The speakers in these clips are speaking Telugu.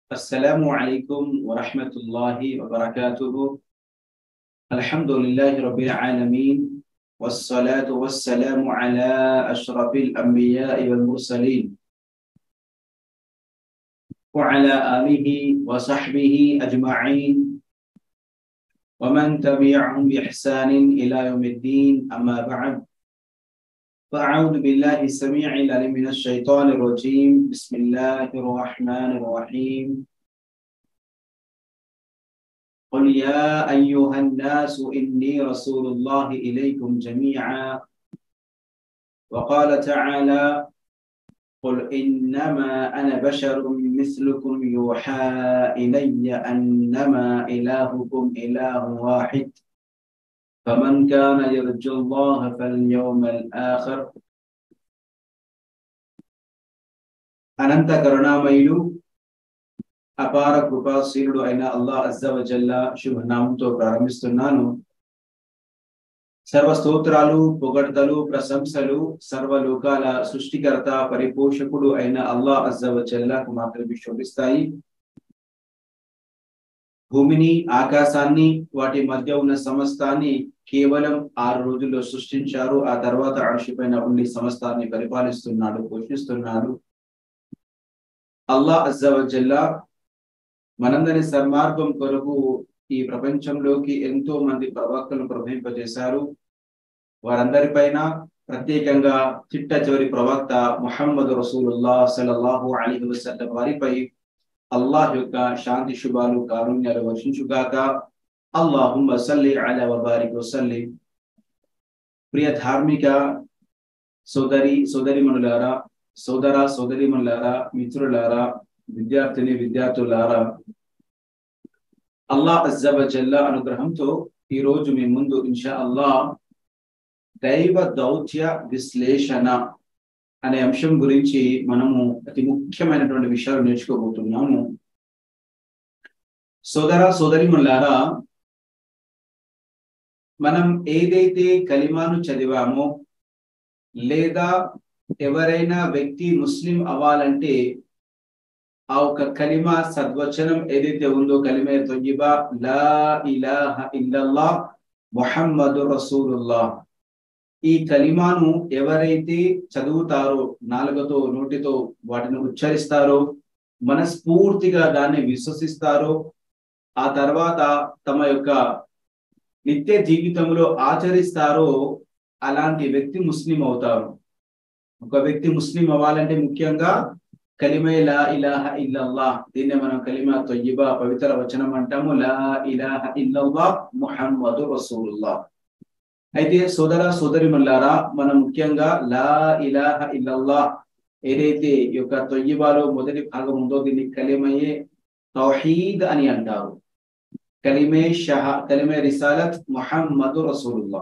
السلام عليكم ورحمة الله وبركاته الحمد لله رب العالمين والصلاة والسلام على أشرف الأنبياء والمرسلين وعلى آله وصحبه أجمعين ومن تبعهم بإحسان إلى يوم الدين أما بعد فأعوذ بالله السميع العليم من الشيطان الرجيم بسم الله الرحمن الرحيم قل يا أيها الناس إني رسول الله إليكم جميعا وقال تعالى قل إنما أنا بشر مثلكم يوحى إلي أنما إلهكم إله واحد فمن كان يرجو الله فاليوم الآخر అనంత కరుణామయుడు అపార కృపాశీలుడు అయిన అల్లాహ్ అజ్జవజల్లా శుభనామంతో ప్రారంభిస్తున్నాను సర్వ స్తోత్రాలు పొగడ్తలు ప్రశంసలు సర్వలోకాల సృష్టికర్త పరిపోషకుడు అయిన అల్లాహ్ అజ్జవజల్లాకు మాత్రమే శోభిస్తాయి భూమిని ఆకాశాన్ని వాటి మధ్య ఉన్న సమస్తాన్ని కేవలం ఆరు రోజుల్లో సృష్టించారు ఆ తర్వాత అడిషి పైన ఉండి సమస్తాన్ని పరిపాలిస్తున్నాడు పోషిస్తున్నాడు అల్లా అజ్జవజల్లా మనందరి సన్మార్గం కొరకు ఈ ప్రపంచంలోకి ఎంతో మంది ప్రవక్తలు ప్రవహింపజేశారు వారందరిపైన ప్రత్యేకంగా చిట్ట చివరి ప్రవక్త ముహమ్మద్ రసూలుల్లా సలల్లాహు అలీ వసల్లం వారిపై అల్లాహ్ యొక్క శాంతి శుభాలు కారుణ్యాలు వర్షించుగాక అల్లాహుమ్మ సల్లి అలా వబారిక్ వసల్లి ప్రియ ధార్మిక సోదరి సోదరిమణులారా సోదర సోదరిమణులారా మిత్రులారా విద్యార్థిని విద్యార్థులారా అల్లా అజ్జబజల్లా అనుగ్రహంతో ఈ రోజు మీ ముందు ఇన్షా అల్లా దైవ దౌత్య విశ్లేషణ అనే అంశం గురించి మనము అతి ముఖ్యమైనటువంటి విషయాలు నేర్చుకోబోతున్నాము సోదర సోదరిమల్లారా మనం ఏదైతే కలిమాను చదివామో లేదా ఎవరైనా వ్యక్తి ముస్లిం అవ్వాలంటే ఆ ఒక కలిమా సద్వచనం ఏదైతే ఉందో కలిమే తొయ్యిబా లా ఇలాహ ఇల్లల్లా ముహమ్మదు రసూలుల్లా ఈ కలిమాను ఎవరైతే చదువుతారో నాలుగతో నోటితో వాటిని ఉచ్చరిస్తారో మనస్ఫూర్తిగా దాన్ని విశ్వసిస్తారో ఆ తర్వాత తమ యొక్క నిత్య జీవితంలో ఆచరిస్తారో అలాంటి వ్యక్తి ముస్లిం అవుతారు ఒక వ్యక్తి ముస్లిం అవ్వాలంటే ముఖ్యంగా కలిమే లా ఇలాహ ఇల్లల్లా దీన్ని మనం కలిమా తొయ్యిబా పవిత్ర వచనం అంటాము లా ఇలాహ ఇల్లల్లా ముహమ్మదు రసూలుల్లా అయితే సోదర సోదరిమల్లారా మనం ముఖ్యంగా లా ఇలాహ ఇల్లల్లా ఏదైతే ఈ యొక్క తొయ్యిబాలో మొదటి భాగం ఉందో దీన్ని కలిమయే తౌహీద్ అని అంటారు కలిమే షహ కలిమే రిసాలత్ ముహమ్మదు రసూలుల్లా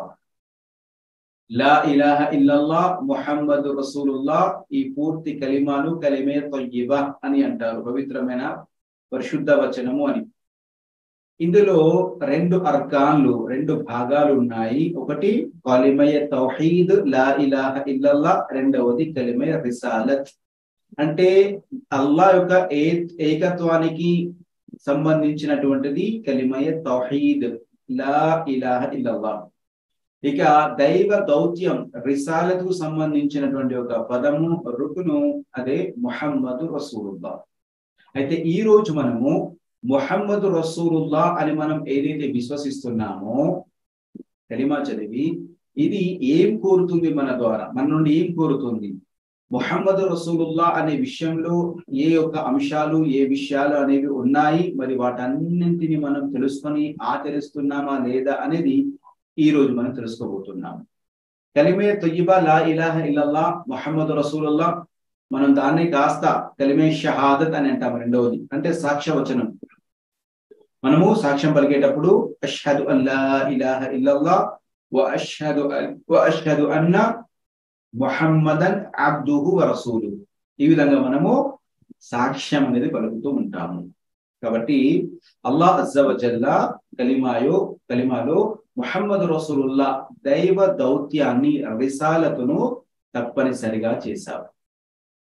లా ఇలాహ ఇల్లల్లా ముహమ్మదు రసూలుల్లా ఈ పూర్తి కలిమాను కలిమే తొయ్యిబా అని అంటారు పవిత్రమైన పరిశుద్ధ వచనము అని ఇందులో రెండు అర్కాన్లు రెండు భాగాలు ఉన్నాయి ఒకటి కలిమయ తౌహీద్ లా ఇలాహ ఇల్లల్లా రెండవది కలిమయ రిసాలత్ అంటే అల్లా యొక్క ఏ ఏకత్వానికి సంబంధించినటువంటిది కలిమయ తౌహీద్ లా ఇలాహ ఇల్లల్లా ఇక దైవ దౌత్యం రిసాలతకు సంబంధించినటువంటి ఒక పదము రుకును అదే ముహమ్మదు రసూలుల్లా అయితే ఈ రోజు మనము ముహమ్మద్ రసూలుల్లా అని మనం ఏదైతే విశ్వసిస్తున్నామో కలిమా చదివి ఇది ఏం కోరుతుంది మన ద్వారా మన నుండి ఏం కోరుతుంది ముహమ్మద్ రసూలుల్లా అనే విషయంలో ఏ యొక్క అంశాలు ఏ విషయాలు అనేవి ఉన్నాయి మరి వాటన్నింటిని మనం తెలుసుకొని ఆచరిస్తున్నామా లేదా అనేది ఈ రోజు మనం తెలుసుకోబోతున్నాము కలిమే తొయ్యిబా లా ఇలాహ ఇల్లల్లా ముహమ్మద్ రసూలుల్లా మనం దాన్ని కాస్త కలిమే షహాదత్ అని అంటాం రెండవది అంటే సాక్ష్య వచనం మనము సాక్ష్యం పలికేటప్పుడు అష్హదు అల్లా ఇలాహ ఇల్లల్లా వ అష్హదు వ అష్హదు అన్న ముహమ్మదన్ అబ్దుహు వ రసూలు ఈ విధంగా మనము సాక్ష్యం అనేది పలుకుతూ ఉంటాము కాబట్టి అల్లాహ్ అజ్జవజల్లా కలిమాయో కలిమాలో ముహమ్మద్ రసూలుల్లా దైవ దౌత్యాన్ని రిసాలతును తప్పనిసరిగా చేశారు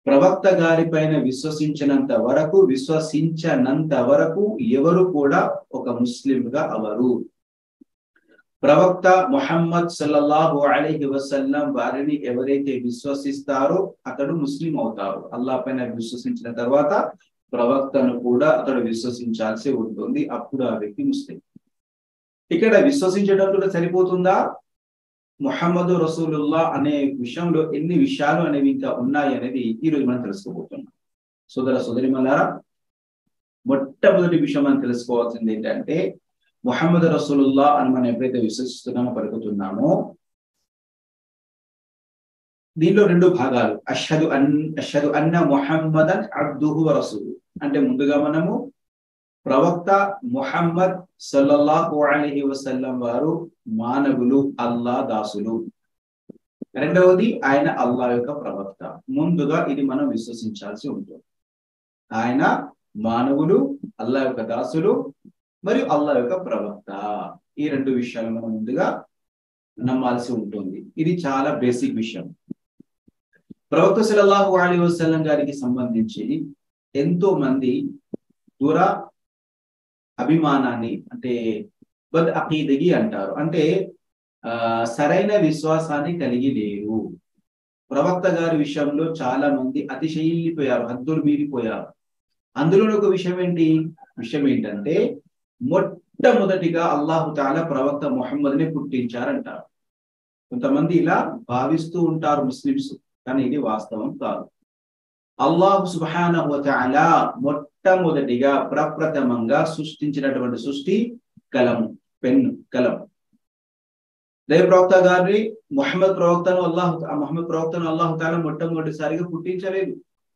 ప్రవక్త గారి పైన విశ్వసించినంత వరకు విశ్వసించనంత వరకు ఎవరు కూడా ఒక ముస్లింగా అవరు ప్రవక్త ముహమ్మద్ సల్లల్లాహు అలైహి వసల్లం వారిని ఎవరైతే విశ్వసిస్తారో అతడు ముస్లిం అవుతారు అల్లాహ్ పైన విశ్వసించిన తర్వాత ప్రవక్తను కూడా అతడు విశ్వసించాల్సి ఉంటుంది అప్పుడు ఆ వ్యక్తి ముస్లిం ఇక్కడ విశ్వసించడం కూడా సరిపోతుందా ముహమ్మద్ రసూలుల్లా అనే విషయంలో ఎన్ని విషయాలు అనేవి ఇంకా ఉన్నాయి అనేది ఈ రోజు మనం తెలుసుకోబోతున్నాం సోదర సోదరి మల్లారా మొట్టమొదటి విషయం మనం తెలుసుకోవాల్సింది ఏంటంటే ముహమ్మద్ రసూలుల్లా అని మనం ఎప్పుడైతే విశ్వసిస్తున్నామో పలుకుతున్నామో దీనిలో రెండు భాగాలు అషదు అన్ అషదు అన్న ముహమ్మదన్ అబ్దుహు రసూలు అంటే ముందుగా మనము ప్రవక్త ముహమ్మద్ సల్లల్లాహు అలైహి వసల్లం వారు మానవులు అల్లా దాసులు రెండవది ఆయన అల్లా యొక్క ప్రవక్త ముందుగా ఇది మనం విశ్వసించాల్సి ఉంటుంది ఆయన మానవులు అల్లా యొక్క దాసులు మరియు అల్లా యొక్క ప్రవక్త ఈ రెండు విషయాలు మనం ముందుగా నమ్మాల్సి ఉంటుంది ఇది చాలా బేసిక్ విషయం ప్రవక్త సల్లల్లాహు అలీ వసల్లం గారికి సంబంధించి ఎంతో మంది దూర అభిమానాన్ని అంటే బద్ అకీదగి అంటారు అంటే ఆ సరైన విశ్వాసాన్ని కలిగి లేరు ప్రవక్త గారి విషయంలో చాలా మంది అతిశయిల్లిపోయారు హద్దులు మీరిపోయారు అందులో ఒక విషయం ఏంటి విషయం ఏంటంటే మొట్టమొదటిగా అల్లాహు తాలా ప్రవక్త మొహమ్మద్ని పుట్టించారంటారు కొంతమంది ఇలా భావిస్తూ ఉంటారు ముస్లిమ్స్ కానీ ఇది వాస్తవం కాదు అల్లాహు సుబానహు తాలా మొట్టమొదటిగా ప్రప్రథమంగా సృష్టించినటువంటి సృష్టి కలం పెన్ను కలం దైవ ప్రవక్త గారిని మొహమ్మద్ ప్రవక్తను అల్లాహు మొహమ్మద్ ప్రవక్తను అల్లాహు తాలా మొట్టమొదటిసారిగా పుట్టించలేదు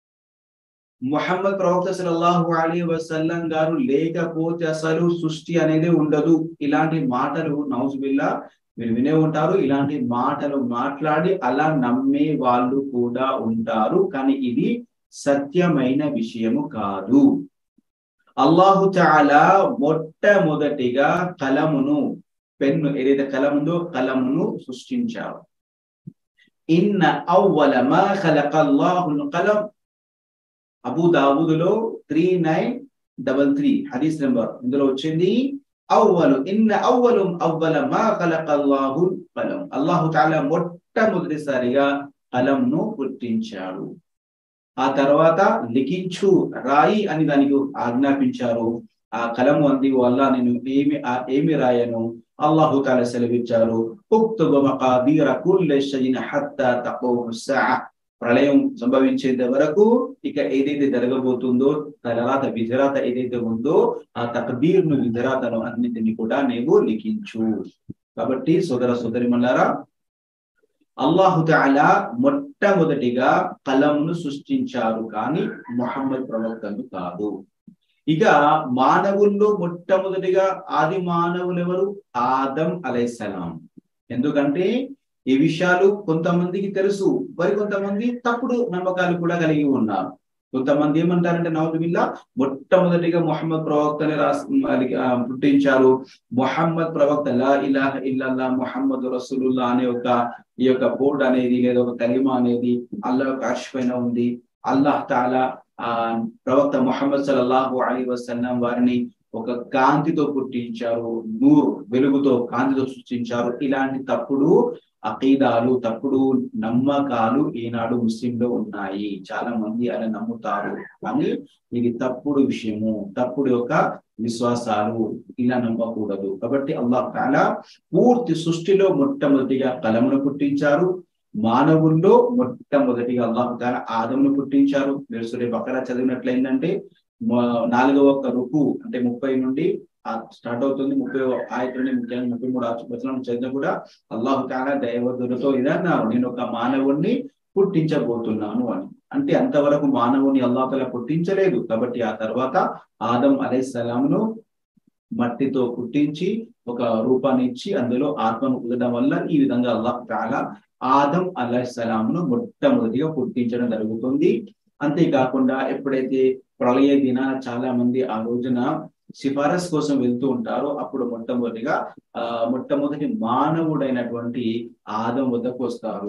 మొహమ్మద్ ప్రవక్త సల్లల్లాహు అలీ వసల్లం గారు లేకపోతే అసలు సృష్టి అనేది ఉండదు ఇలాంటి మాటలు నౌజుబిల్లా మీరు వినే ఉంటారు ఇలాంటి మాటలు మాట్లాడి అలా నమ్మే వాళ్ళు కూడా ఉంటారు కానీ ఇది సత్యమైన విషయము కాదు అల్లాహు చాలా మొట్టమొదటిగా కలమును పెన్ను ఏదైతే కలం ఉందో కలమును సృష్టించారు ఇన్న అవ్వల మా ఖలకల్లాహుల్ కలం అబూ దావుదులో త్రీ నైన్ డబల్ త్రీ హదీస్ నెంబర్ ఇందులో వచ్చింది అవ్వలు ఇన్న అవ్వలు అవ్వల మా కలకల్లాహు కలం అల్లాహు తాలా మొట్టమొదటిసారిగా కలంను పుట్టించాడు ఆ తర్వాత లిఖించు రాయి అని దానికి ఆజ్ఞాపించారు ఆ కలము అంది వల్ల నేను ఏమి ఏమి రాయను అల్లాహు తాలా సెలవిచ్చారు ప్రళయం సంభవించేంత వరకు ఇక ఏదైతే జరగబోతుందో తర్వాత విధరాత ఏదైతే ఉందో ఆ తకబీర్ను విధరాతను అన్నింటినీ కూడా నీవు లిఖించు కాబట్టి సోదర సోదరి మల్లారా అల్లాహు తాలా మొట్టమొదటిగా కలంను సృష్టించారు కానీ మొహమ్మద్ ప్రవక్తను కాదు ఇక మానవుల్లో మొట్టమొదటిగా ఆది మానవులు ఎవరు ఆదం అలైసలాం ఎందుకంటే ఈ విషయాలు కొంతమందికి తెలుసు మరి కొంతమంది తప్పుడు నమ్మకాలు కూడా కలిగి ఉన్నారు కొంతమంది ఏమంటారంటే నవదుబిల్లా మొట్టమొదటిగా మొహమ్మద్ ప్రవక్తని రాసి పుట్టించారు మొహమ్మద్ ప్రవక్త లా ఇలాహ ఇల్లల్లా మొహమ్మద్ రసూలుల్లా అనే ఒక ఈ యొక్క బోర్డు అనేది లేదా ఒక కలిమ అనేది అల్లాహ్ యొక్క అర్ష్ పైన ఉంది అల్లాహ్ తాలా ఆ ప్రవక్త మొహమ్మద్ సల్లల్లాహు అలీ వసల్లం వారిని ఒక కాంతితో పుట్టించారు నూరు వెలుగుతో కాంతితో సృష్టించారు ఇలాంటి తప్పుడు అకీదాలు తప్పుడు నమ్మకాలు ఈనాడు ముస్లింలో ఉన్నాయి చాలా మంది అలా నమ్ముతారు కానీ ఇది తప్పుడు విషయము తప్పుడు యొక్క విశ్వాసాలు ఇలా నమ్మకూడదు కాబట్టి అల్లాహ్ తాలా పూర్తి సృష్టిలో మొట్టమొదటిగా కలమును పుట్టించారు మానవుల్లో మొట్టమొదటిగా అల్లాహ్ తాలా ఆదమును పుట్టించారు మీరు సూర్య బకరా చదివినట్లయిందంటే నాలుగవ ఒక్క రుకు అంటే ముప్పై నుండి స్టార్ట్ అవుతుంది ముప్పై ఆయత నుండి ముఖ్యంగా ముప్పై మూడు వచనం చదివిన కూడా అల్లాహు తాలా దైవదులతో ఇదన్నారు నేను ఒక మానవుణ్ణి పుట్టించబోతున్నాను అని అంటే అంతవరకు మానవుని అల్లాహతల పుట్టించలేదు కాబట్టి ఆ తర్వాత ఆదం అలైసలాంను మట్టితో పుట్టించి ఒక రూపాన్ని ఇచ్చి అందులో ఆత్మను కుదడం వల్ల ఈ విధంగా అల్లాహ్ తాలా ఆదం అలైసలాంను మొట్టమొదటిగా పుట్టించడం జరుగుతుంది అంతేకాకుండా ఎప్పుడైతే ప్రళయ దినాన చాలా మంది ఆ రోజున సిఫారస్ కోసం వెళ్తూ ఉంటారో అప్పుడు మొట్టమొదటిగా ఆ మొట్టమొదటి మానవుడైనటువంటి ఆదం వద్దకు వస్తారు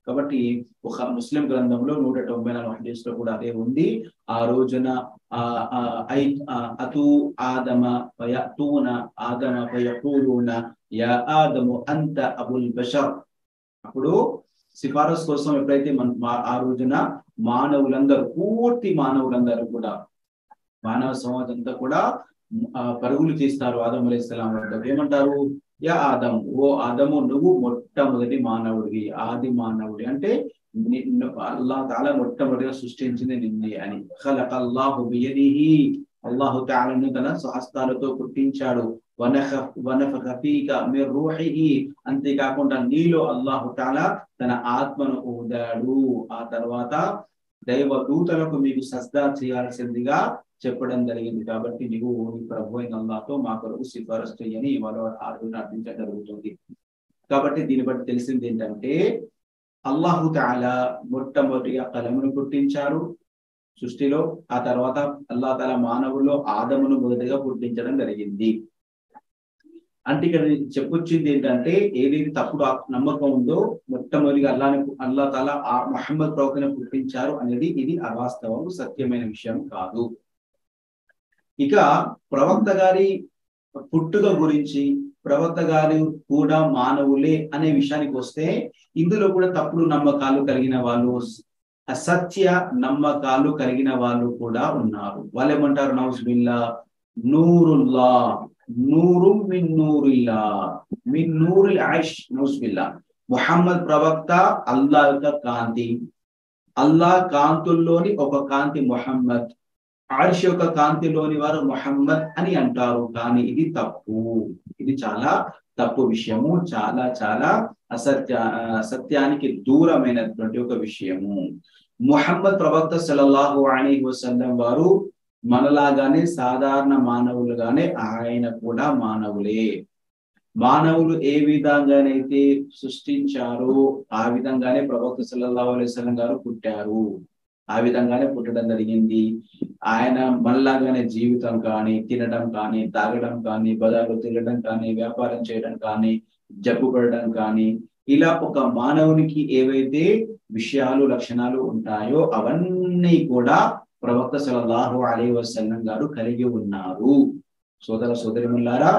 కాబట్టి ఒక ముస్లిం గ్రంథంలో నూట తొంభై నాలుగు హదీస్ లో కూడా అదే ఉంది ఆ రోజున ఆ ఆ, ఐ ఆ, అతు ఆదమ వయతూన ఆదమ వయకూలున యా ఆదము అంత అబుల్ బషర్ అప్పుడు సిఫారసు కోసం ఎప్పుడైతే మన మా- ఆ రోజున మానవులందరూ పూర్తి మానవులందరూ కూడా మానవ సమాజం అంతా కూడా ఆ, పరుగులు తీస్తారు ఆదం అలైహిస్సలాం వద్దకు ఏమంటారు యా ఆదం ఓ ఆదము నువ్వు మొట్టమొదటి మానవుడివి ఆది మానవుడి అంటే నిన్ను అల్లాహ్ తాలా మొట్టమొదటిగా సృష్టించింది నిన్నే అని ఖలకల్లాహు బియదిహి అల్లాహు తాలను తన స్వహస్తాలతో పుట్టించాడు వనఖ వనఫఖ ఫీక మిర్ రూహిహి అంతేకాకుండా నీలో అల్లాహు తాలా తన ఆత్మను ఊదాడు ఆ తర్వాత దైవ దూతలకు మీకు సజ్దా చేయాల్సిందిగా చెప్పడం జరిగింది కాబట్టి నీవు నీ ప్రభు అయిన అల్లాహ్తో మా కొరకు సిఫారసు చేయని మరో ఆరుని అర్థించడం జరుగుతుంది కాబట్టి దీన్ని బట్టి తెలిసింది ఏంటంటే అల్లాహు తాలా మొట్టమొదటిగా కలమును పుట్టించారు సృష్టిలో ఆ తర్వాత అల్లాహ్ తాలా మానవుల్లో ఆదమును మొదటిగా పుట్టించడం జరిగింది అంటే ఇక్కడ చెప్పొచ్చింది ఏంటంటే ఏదైతే తప్పుడు ఆ నమ్మకం ఉందో మొట్టమొదటిగా అల్లాని అల్లా తాలా ఆ మహమ్మద్ ప్రవక్తను పుట్టించారు అనేది ఇది అవాస్తవం సత్యమైన విషయం కాదు ఇక ప్రవక్త గారి పుట్టుక గురించి ప్రవక్త గారు కూడా మానవులే అనే విషయానికి వస్తే ఇందులో కూడా తప్పుడు నమ్మకాలు కలిగిన వాళ్ళు అసత్య నమ్మకాలు కలిగిన వాళ్ళు కూడా ఉన్నారు వాళ్ళు ఏమంటారు నౌజ్ బిల్లా నూరుల్లా నూరు మిన్ నూరిల్లా మిన్ నూరుల్ ఆయిష్ నౌజ్ బిల్లా ముహమ్మద్ ప్రవక్త అల్లా యొక్క కాంతి అల్లా కాంతుల్లోని ఒక కాంతి ముహమ్మద్ ఆర్ష్ యొక్క కాంతిలోని వారు ముహమ్మద్ అని అంటారు కానీ ఇది తప్పు ఇది చాలా తప్పు విషయము చాలా చాలా అసత్య సత్యానికి దూరమైనటువంటి ఒక విషయము ముహమ్మద్ ప్రవక్త సల్లల్లాహు అలీ వసల్లం వారు మనలాగానే సాధారణ మానవులుగానే ఆయన కూడా మానవులే మానవులు ఏ విధంగానైతే సృష్టించారో ఆ విధంగానే ప్రవక్త సల్లల్లాహు అలైహి వసల్లం గారు పుట్టారు ఆ విధంగానే పుట్టడం జరిగింది ఆయన మనలాగానే జీవితం కానీ తినడం కానీ తాగడం కానీ బజార్లో తిరగడం కానీ వ్యాపారం చేయడం కానీ జబ్బు పడడం కానీ ఇలా ఒక మానవునికి ఏవైతే విషయాలు లక్షణాలు ఉంటాయో అవన్నీ కూడా ప్రవక్త సలల్లాహు అలీ వసల్లం గారు కలిగి ఉన్నారు సోదర సోదరిముల్లారా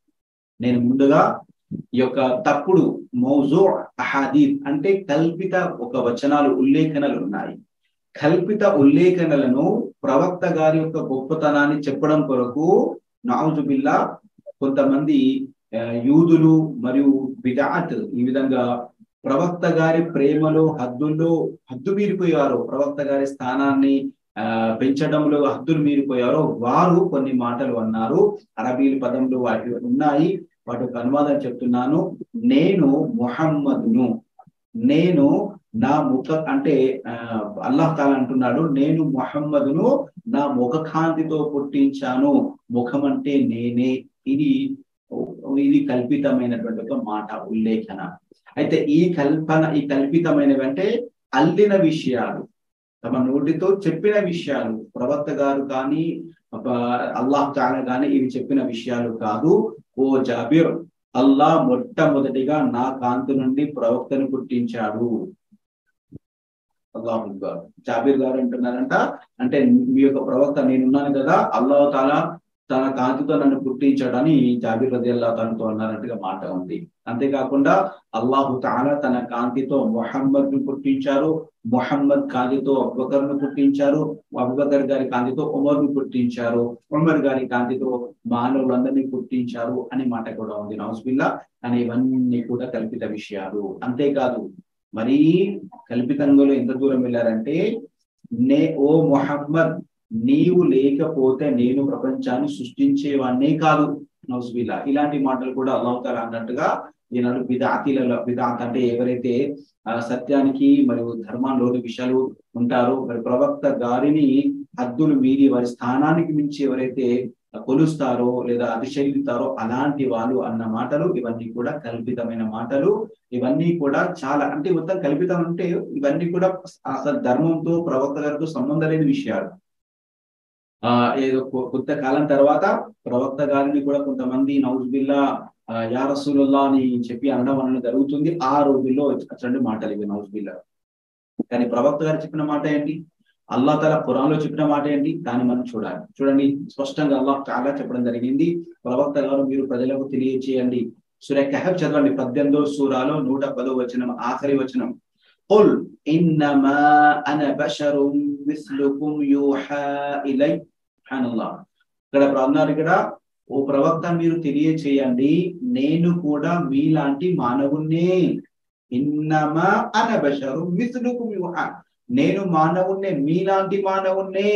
నేను ముందుగా ఈ యొక్క తప్పుడు మౌజు అహాదీద్ అంటే కల్పిత ఒక వచనాలు ఉల్లేఖనలు ఉన్నాయి కల్పిత ఉల్లేఖనలను ప్రవక్త గారి యొక్క గొప్పతనాన్ని చెప్పడం కొరకు నావుజుబిల్లా కొంతమంది యూదులు మరియు బిదాత్ ఈ విధంగా ప్రవక్త గారి ప్రేమలో హద్దుల్లో హద్దు మీరిపోయారు ప్రవక్త గారి స్థానాన్ని ఆ పెంచడంలో హద్దులు మీరిపోయారో వారు కొన్ని మాటలు అన్నారు అరబీల పదంలో వాటి ఉన్నాయి వాటి యొక్క అనువాదం చెప్తున్నాను నేను ముహమ్మద్ను నేను నా ముఖ అంటే అల్లాహ్ తాలా అంటున్నాడు నేను ముహమ్మదును నా ముఖ కాంతితో పుట్టించాను ముఖం అంటే నేనే ఇది ఇది కల్పితమైనటువంటి ఒక మాట ఉల్లేఖన అయితే ఈ కల్పన ఈ కల్పితమైనవి అంటే అల్లిన విషయాలు తమ నోటితో చెప్పిన విషయాలు ప్రవక్త గారు కానీ అల్లాహ్ తాలా కానీ ఇవి చెప్పిన విషయాలు కాదు ఓ జాబిర్ అల్లా మొట్టమొదటిగా నా కాంతి నుండి ప్రవక్తను పుట్టించాడు అల్లాహు జాబీర్ గారు అంటున్నారంట అంటే మీ యొక్క ప్రవక్త నేనున్నాను కదా అల్లాహ్ తాలా తన కాంతితో నన్ను పుట్టించాడని జాబీర్ రది అల్లా తనతో అన్నారంటగా మాట ఉంది అంతేకాకుండా అల్లాహు తాలా తన కాంతితో మొహమ్మద్ ను పుట్టించారు మొహమ్మద్ కాంతితో అబుబకర్ ను పుట్టించారు అబుబకర్ గారి కాంతితో ఉమర్ ను పుట్టించారు ఉమర్ గారి కాంతితో మానవులందరినీ పుట్టించారు అనే మాట కూడా ఉంది నౌస్బిల్లా కానీ ఇవన్నీ కూడా కల్పిత విషయాలు అంతేకాదు మరీ కల్పితంగా ఎంత దూరం వెళ్ళారంటే నే ఓ మొహమ్మద్ నీవు లేకపోతే నేను ప్రపంచాన్ని సృష్టించేవాడినే కాదు నౌజుబిల్లా ఇలాంటి మాటలు కూడా అల్లాహతాల అన్నట్టుగా ఈనాడు విధాతీలలో విధాత్ అంటే ఎవరైతే సత్యానికి మరియు ధర్మంలోని విషయాలు ఉంటారో మరి ప్రవక్త గారిని హద్దులు మీరి వారి స్థానానికి మించి ఎవరైతే కొలుస్తారో లేదా అతిశయిస్తారో అలాంటి వాళ్ళు అన్న మాటలు ఇవన్నీ కూడా కల్పితమైన మాటలు ఇవన్నీ కూడా చాలా అంటే మొత్తం కల్పితం అంటే ఇవన్నీ కూడా అసలు ధర్మంతో ప్రవక్త గారితో సంబంధం లేని విషయాలు ఆ ఏదో కొత్త కాలం తర్వాత ప్రవక్త గారిని కూడా కొంతమంది నౌజుబిల్లా ఆ, యా రసూలుల్లా అని చెప్పి అనడం అనేది జరుగుతుంది ఆ రోజుల్లో అటువంటి మాటలు ఇవి నౌజుబిల్లా కానీ ప్రవక్త గారు చెప్పిన మాట ఏంటి అల్లా తల పురాణంలో చెప్పిన మాట ఏంటి దాన్ని మనం చూడాలి చూడండి స్పష్టంగా అల్లాహ్ చాలా చెప్పడం జరిగింది ప్రవక్త గారు మీరు ప్రజలకు తెలియచేయండి సూర్య కహబ్ చదవండి పద్దెనిమిదో సూరాలో నూట పదో వచనం ఆఖరి వచనం قل إنما أنا بشر مثلكم يوحى إلي سبحان الله ఇక్కడ అన్నారు ఇక్కడ ఓ ప్రవక్త మీరు తెలియచేయండి నేను కూడా మీలాంటి మానవుణ్ణే ఇన్నమా అనబషరు మిస్లుకుం యుహా నేను మానవుణ్ణే మీలాంటి మానవుణ్ణే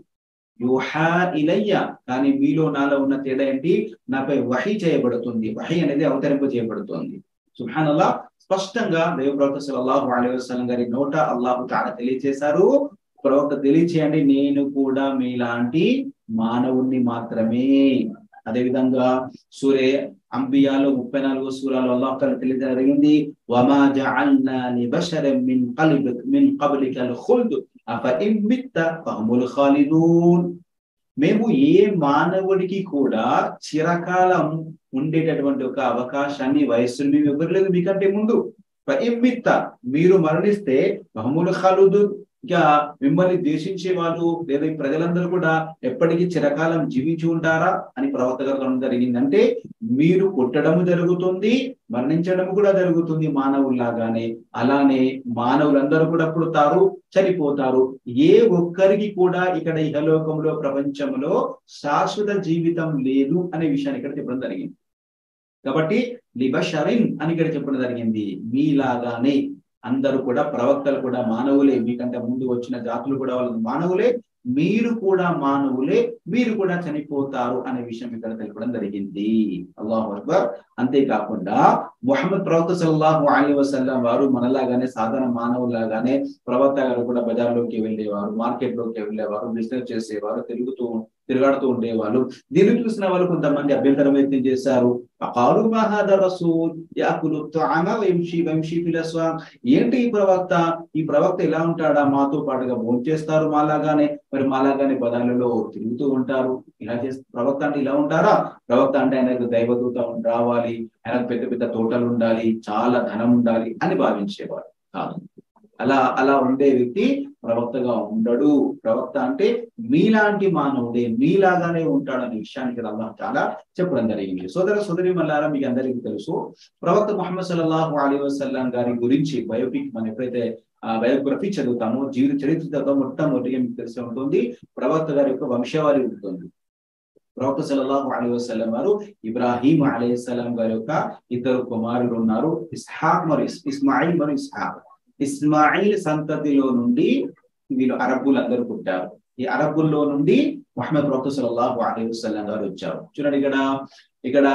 యుహా ఇలయ్య కానీ మీలో నాలో ఉన్న తేడా ఏంటి నాపై వహి చేయబడుతుంది వహి అనేది అవతరింప చేయబడుతుంది సుహానల్లా స్పష్టంగా దేవ ప్రవక్త సల్లల్లాహు అలైహి వసల్లం గారి నోట అల్లాహు తాలా తెలియచేశారు ప్రవక్త తెలియచేయండి నేను కూడా మీలాంటి మానవుణ్ణి మాత్రమే అదేవిధంగా సూర్య అంబియాలో ముప్పై నాలుగో సూరాలు అల్లాహ్ తాలా తెలియజేయగలిగింది వమా జఅల్నా లిబషరిన్ మిన్ కల్బిక్ మిన్ కబ్లికల్ ఖుల్ద్ అఫ ఇన్ మిత్త ఫహముల్ ఖాలిదూన్ మేము ఏ మానవుడికి కూడా చిరకాలం ఉండేటటువంటి ఒక అవకాశాన్ని వయస్సును మేము ఇవ్వలేదు మీకంటే ముందు ఇమ్మిత్త మీరు మరణిస్తే బహుములు ఖాలుదు ఇక మిమ్మల్ని ద్వేషించే వాళ్ళు లేదా ఈ ప్రజలందరూ కూడా ఎప్పటికీ చిరకాలం జీవించి ఉంటారా అని ప్రవక్త గారు అనడం జరిగింది అంటే మీరు పుట్టడము జరుగుతుంది మరణించడం కూడా జరుగుతుంది మానవుల్లాగానే అలానే మానవులందరూ కూడా పుడతారు చనిపోతారు ఏ ఒక్కరికి కూడా ఇక్కడ ఇహలోకంలో ప్రపంచంలో శాశ్వత జీవితం లేదు అనే విషయాన్ని ఇక్కడ చెప్పడం జరిగింది కాబట్టి లిబషరిన్ అని ఇక్కడ చెప్పడం జరిగింది మీలాగానే అందరూ కూడా ప్రవక్తలు కూడా మానవులే మీకంటే ముందు వచ్చిన జాతులు కూడా వాళ్ళు మానవులే మీరు కూడా మానవులే మీరు కూడా చనిపోతారు అనే విషయం ఇక్కడ తెలపడం జరిగింది అల్లాహు అక్బర్ అంతేకాకుండా ముహమ్మద్ ప్రవక్త సల్లాహు అలీ వసల్లం వారు మనలాగానే సాధారణ మానవులాగానే ప్రవక్త గారు కూడా బజార్లోకి వెళ్ళేవారు మార్కెట్ లోకి వెళ్ళేవారు బిజినెస్ చేసేవారు తిరుగుతూ తిరగాడుతూ ఉండేవాళ్ళు దీన్ని చూసిన వాళ్ళు కొంతమంది అభ్యంతరం వ్యక్తం చేశారు అకాలు మహాద రసూల్ యాకులు తామ వంశీ వంశీ ఫిలస్వా ఏంటి ఈ ప్రవక్త ఈ ప్రవక్త ఎలా ఉంటాడా మాతో పాటుగా భోజనం చేస్తారు మాలాగానే మరి మాలాగానే పదాలలో తిరుగుతూ ఉంటారు ఇలా చేస్తే ప్రవక్త అంటే ఇలా ఉంటారా ప్రవక్త అంటే ఆయనకు దైవదూత రావాలి ఆయనకు పెద్ద పెద్ద తోటలు ఉండాలి చాలా ధనం ఉండాలి అని భావించేవారు కాదు అలా అలా ఉండే వ్యక్తి ప్రవక్తగా ఉండడు ప్రవక్త అంటే మీలాంటి మానవుడే మీలాగానే ఉంటాడనే విషయానికి అల్లాహ్ చాలా చెప్పడం జరిగింది సోదర సోదరి మల్లారా మీకు అందరికీ తెలుసు ప్రవక్త ముహమ్మద్ సల్లాహు అలీ వసల్లం గారి గురించి బయోపిక్ మనం ఎప్పుడైతే ఆ బయోగ్రఫీ చదువుతామో జీవిత చరిత్ర చదువుతామో మొట్టమొదటిగా మీకు తెలిసి ఉంటుంది ప్రవక్త గారి యొక్క వంశావళి ఉంటుంది ప్రవక్త సల్లల్లాహు అలైహి వసల్లం వారు ఇబ్రాహీం అలైహిస్సలాం గారి యొక్క ఇద్దరు కుమారులు ఉన్నారు ఇస్హాక్ మరియు ఇస్మాయిల్ మరియు ఇస్హాక్ ఇస్మాయిల్ సంతతిలో నుండి వీళ్ళు అరబ్బులు అందరూ పుట్టారు ఈ అరబ్బుల్లో నుండి మహమ్మద్ ప్రవక్త సల్లల్లాహు అలైహి వసల్లం గారు వచ్చారు చూడండి ఇక్కడ ఇక్కడ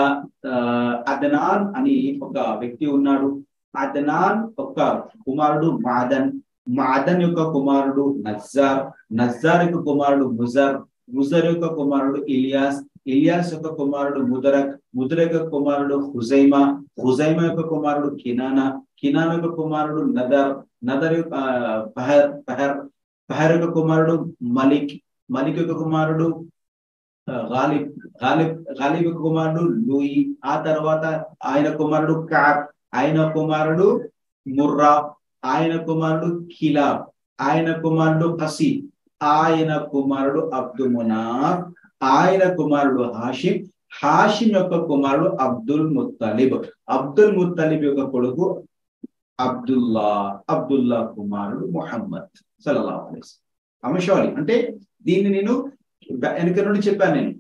అదనాన్ అని ఒక వ్యక్తి ఉన్నాడు అదనాన్ ఒక కుమారుడు మాదన్ మాదన్ యొక్క కుమారుడు నజ్జార్ నజ్జార్ యొక్క కుమారుడు ముజర్ ముజర్ యొక్క కుమారుడు ఇలియాస్ ఇలియాస్ యొక్క కుమారుడు ముదరక్ ముదరక్ యొక్క కుమారుడు హుజైమా హుజైమా యొక్క కుమారుడు కినానా కినానా యొక్క కుమారుడు నదర్ నదర్ యొక్క పహర్ పహర్ పహర్ యొక్క కుమారుడు మలిక్ మలిక్ యొక్క కుమారుడు గాలిబ్ గాలిబ్ గాలిబ్ యొక్క కుమారుడు లూయి ఆ తర్వాత ఆయన కుమారుడు కాబ్ ఆయన కుమారుడు ముర్రా ఆయన కుమారుడు కిలాబ్ ఆయన కుమారుడు కసి ఆయన కుమారుడు అబ్దుల్ మునాఫ్ ఆయన కుమారుడు హాషిం హాషిం యొక్క కుమారుడు అబ్దుల్ ముత్తలిబ్ అబ్దుల్ ముత్తలిబ్ యొక్క కొడుకు అబ్దుల్లా అబ్దుల్లా కుమారుడు ముహమ్మద్ సల్లల్లాహు అలైహి అంశాలి అంటే దీన్ని నేను వెనుక నుండి చెప్పాను నేను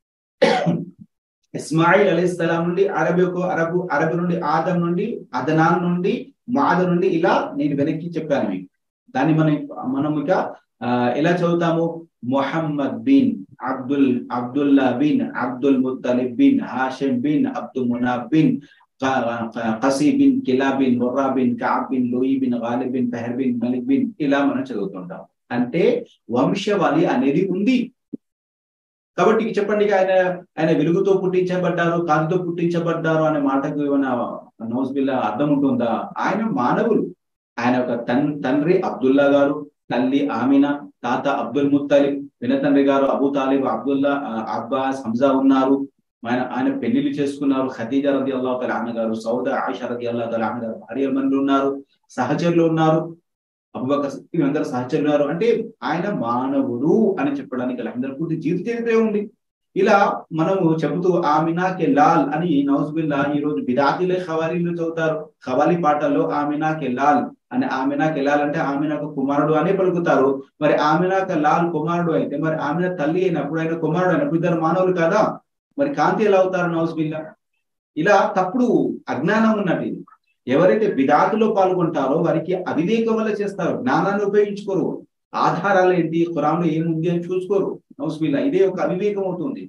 ఇస్మాయిల్ అలీస్లాం నుండి అరబ్ యొక్క అరబు అరబ్ నుండి ఆదం నుండి అదనాన్ నుండి మాద నుండి ఇలా నేను వెనక్కి చెప్పాను మీకు దాన్ని మనం మనం ఇక ఎలా చదువుతాము Muhammad bin Abdul Abdullah bin Abdul Muttalib bin Hashim bin Abdul Manaf bin Qusay bin Kilab bin Murrah bin Ka'b bin Luay bin Ghalib bin Fihr bin Malik bin ఇలా మనం చదువుతుంటాం అంటే వంశవళి అనేది ఉంది కాబట్టి చెప్పండి ఆయన ఆయన వెలుగుతో పుట్టించబడ్డారు కాంతితో పుట్టించబడ్డారు అనే మాటకు ఏమైనా నౌజ్ బిల్లా అర్థం ఉంటుందా ఆయన మానవులు ఆయన ఒక తన్ తండ్రి అబ్దుల్లా గారు తల్లి ఆమినా తాత అబ్దుల్ ముత్తలిబ్ వినతండ్రి గారు Abu Talib Abdullah Abbas Hamza ఉన్నారు ఆయన ఆయన పెళ్లిళ్ళు చేసుకున్నారు ఖదీజా రది అల్లాహ్ తల గారు సౌద ఆయిషా రది అల్లాహ్ తల గారు భార్యమణులు ఉన్నారు సహచరులు ఉన్నారు అబుబకర్ వీళ్ళందరూ సహచరులు ఉన్నారు అంటే ఆయన మానవుడు అని చెప్పడానికి అందరూ పూర్తి జీవిత చరిత్రే ఉంది ఇలా మనము చెబుతూ ఆమినాకే లాల్ అని నౌజుబిల్లా ఈ రోజు బిదాతిలే ఖవాలీలు చదువుతారు ఖవాలి పాటల్లో ఆమినాకే లాల్ అని ఆమినాకి లాల్ అంటే ఆమినాకు కుమారుడు అని పలుకుతారు మరి ఆమినాక లాల్ కుమారుడు అయితే మరి ఆమిన తల్లి అయినప్పుడు ఆయన కుమారుడు అయినప్పుడు ఇద్దరు మానవులు కదా మరి కాంతి ఎలా అవుతారు నౌజుబిల్లా ఇలా తప్పుడు అజ్ఞానం ఉన్నట్టు ఇది ఎవరైతే బిదాతులో పాల్గొంటారో వారికి అవివేకం వల్ల చేస్తారు జ్ఞానాన్ని ఉపయోగించుకోరు ఆధారాలు ఏంటి ఖురాన్లో ఏముంది అని చూసుకోరు నౌస్బిల్లా ఇదే ఒక అవివేకం అవుతుంది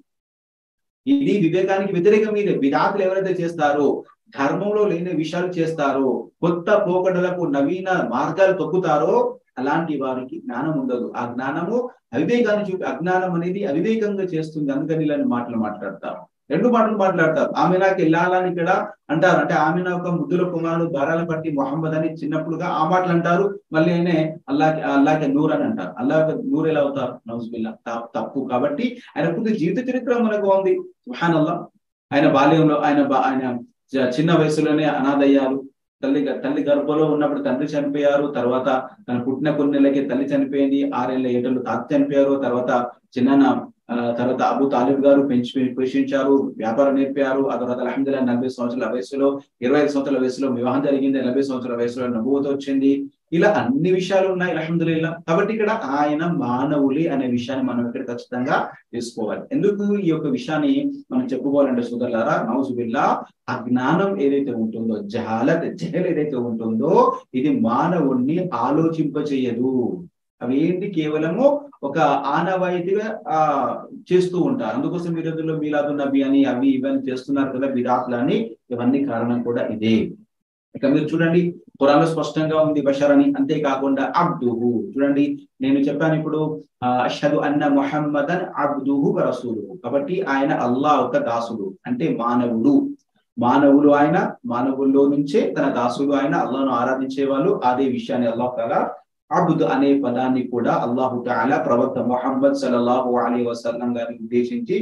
ఇది వివేకానికి వ్యతిరేకం ఇదే విధాతులు ఎవరైతే చేస్తారో ధర్మంలో లేని విషయాలు చేస్తారో కొత్త పోకడలకు నవీన మార్గాలు తొక్కుతారో అలాంటి వారికి జ్ఞానం ఉండదు ఆ జ్ఞానము అవివేకాన్ని చూపి అజ్ఞానం అనేది అవివేకంగా చేస్తుంది అందుకని ఇలాంటి మాటలు మాట్లాడతారు రెండు మాటలు మాట్లాడతారు ఆమె నాకు వెళ్ళాలని ఇక్కడ అంటారు అంటే ఆమె ఒక ముద్దుల కుమారుడు దారాల పట్టి మొహమ్మద్ అని చిన్నప్పుడుగా ఆ మాటలు అంటారు మళ్ళీ ఆయనే అల్లాకి అల్లాకి నూర్ అని అంటారు అల్లాహ్ నూర్ ఎలా అవుతారు నౌజుబిల్లా తప్పు కాబట్టి ఆయన పూర్తి జీవిత చరిత్ర మనకు ఉంది సుహాన్ అల్లా ఆయన బాల్యంలో ఆయన ఆయన చిన్న వయసులోనే అనాథయ్యారు తల్లి తల్లి గర్భంలో ఉన్నప్పుడు తండ్రి చనిపోయారు తర్వాత తన పుట్టిన కొన్ని నెలలకి తల్లి చనిపోయింది ఆరేళ్ళ ఏటలు తాత చనిపోయారు తర్వాత చిన్న తర్వాత అబు తాలిబ్ గారు పెంచి పోషించారు వ్యాపారం నేర్పారు ఆ తర్వాత అలహందుల్లా నలభై సంవత్సరాల వయసులో ఇరవై ఐదు సంవత్సరాల వయసులో వివాహం జరిగింది నలభై సంవత్సరాల వయసులో నవ్వుత వచ్చింది ఇలా అన్ని విషయాలు ఉన్నాయి అలహందుల్లా కాబట్టి ఇక్కడ ఆయన మానవులే అనే విషయాన్ని మనం ఇక్కడ ఖచ్చితంగా తెలుసుకోవాలి ఎందుకు ఈ యొక్క విషయాన్ని మనం చెప్పుకోవాలంటే సుదర్లారా నౌజుబిల్లా ఆ జ్ఞానం ఏదైతే ఉంటుందో జహాలత్ జహల్ ఏదైతే ఉంటుందో ఇది మానవుణ్ణి ఆలోచింపచేయదు అవి ఏంటి కేవలము ఒక ఆనవాయితీగా ఆ చేస్తూ ఉంటారు అందుకోసం ఈ రోజుల్లో మీలాదు నబి అని అవి ఇవన్నీ చేస్తున్నారు కదా బిరాత్లని ఇవన్నీ కారణం కూడా ఇదే ఇక మీరు చూడండి ఖురాన్లో స్పష్టంగా ఉంది బషర్ అని అంతేకాకుండా అబ్దుహు చూడండి నేను చెప్పాను ఇప్పుడు అషదు అన్న మొహమ్మదన్ అబ్దుహు రసూలు కాబట్టి ఆయన అల్లా ఒక దాసుడు అంటే మానవుడు మానవులు ఆయన మానవుల్లో నుంచే తన దాసుడు ఆయన అల్లాను ఆరాధించే వాళ్ళు అదే విషయాన్ని అల్లాహ్ తాలా అబుద్ అనే పదాన్ని కూడా అల్లాహు తాలా ప్రవక్త మొహమ్మద్ సల్లల్లాహు అలీ వసల్లం గారిని ఉద్దేశించి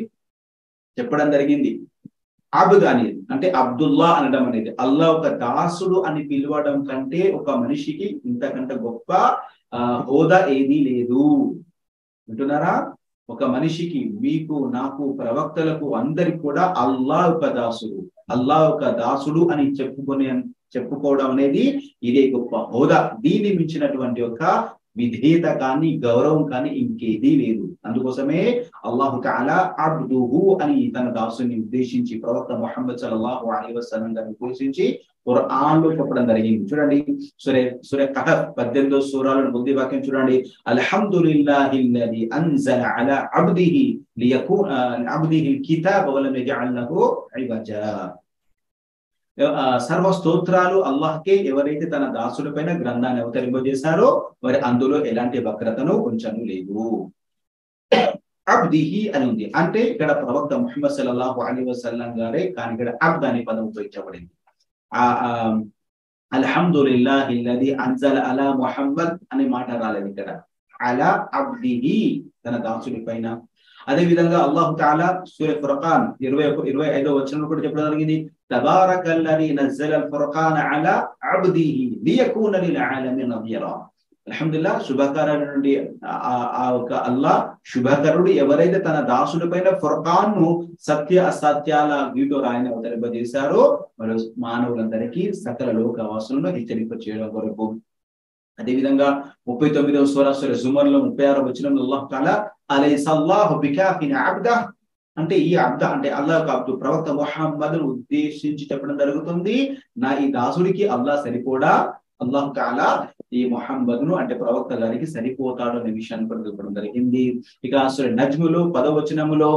చెప్పడం జరిగింది అబుద్ అనేది అంటే అబ్దుల్లా అనడం అనేది అల్లా ఒక దాసుడు అని పిలవడం కంటే ఒక మనిషికి ఇంతకంటే గొప్ప హోదా ఏదీ లేదు వింటున్నారా ఒక మనిషికి మీకు నాకు ప్రవక్తలకు అందరికి కూడా అల్లా ఒక దాసుడు అల్లా ఒక దాసుడు అని చెప్పుకునే చెప్పుకోవడం అనేది ఇదే గొప్ప హోదా దీన్ని మించినటువంటి ఒక విధేయత కానీ గౌరవం కానీ ఇంకేదీ లేదు అందుకోసమే అల్లాహు తాలా అబ్దుహు అని తన దాసుని ఉద్దేశించి ప్రవక్త మొహమ్మద్ సల్లాహు అలీ వసలం గారిని ఉద్దేశించి ఖురాన్ లో చెప్పడం జరిగింది చూడండి సురే సురే కహఫ్ పద్దెనిమిదో సూరాలను బుద్ధి వాక్యం చూడండి అల్హమ్దులిల్లాహిల్లది అన్జల అలా అబ్దిహి లియకూన అబ్దిహి కితాబ వలం యజఅల్ లహు ఇవజా సర్వ స్తోత్రాలు అల్లాహ్కే ఎవరైతే తన దాసుల పైన గ్రంథాన్ని అవతరింపజేశారో మరి అందులో ఎలాంటి వక్రతను ఉంచను లేదు అబ్దిహి అని ఉంది అంటే ఇక్కడ ప్రవక్త ముహమ్మద్ సల్లాహు అలీ వసల్లం గారే కానీ ఇక్కడ అబ్ద్ అనే పదం ఉపయోగించబడింది ఆ అల్హమ్దుల్లాహిల్లది అన్జల్ అలా ముహమ్మద్ అనే మాట రాలేదు ఇక్కడ అలా అబ్దిహి తన దాసుడి పైన అదే విధంగా అల్లాహు తాలా సూర్య ఫుర్ఖాన్ ఇరవై ఇరవై ఐదో వచనంలో కూడా చెప్పడం జరిగింది తబారకల్లది నజ్జల ఫుర్ఖాన్ అలా అబ్దిహి లియకూన లిల్ ఆలమీన నదిరా అల్హమ్దుల్లా శుభకరుడు నుండి ఆ ఒక అల్లా శుభకరుడు ఎవరైతే తన దాసుడి పైన ఫుర్ఖాన్ ను సత్య అసత్యాల వీటో రాయని అవతరింపజేశారో మరి మానవులందరికీ సకల లోకవాసులను హెచ్చరింప చేయడం కొరకు అదేవిధంగా ముప్పై తొమ్మిదవ స్వరాశ్వర జుమర్ లో ముప్పై ఆరో వచ్చిన అల్లాహ్ తాలా అలై సల్లాహు బికాఫిన్ అబ్ద అంటే ఈ అబ్ద అంటే అల్లాహ్ అబ్దు ప్రవక్త ముహమ్మద్ను ఉద్దేశించి చెప్పడం జరుగుతుంది నా ఈ దాసుడికి అల్లాహ్ సరిపోడా అల్లాహ్ తాలా ఈ మొహమ్మద్ను అంటే ప్రవక్త గారికి సరిపోతాడు అనే విషయాన్ని కూడా చెప్పడం జరిగింది ఇక అసలు నజ్ములు పదవచనములో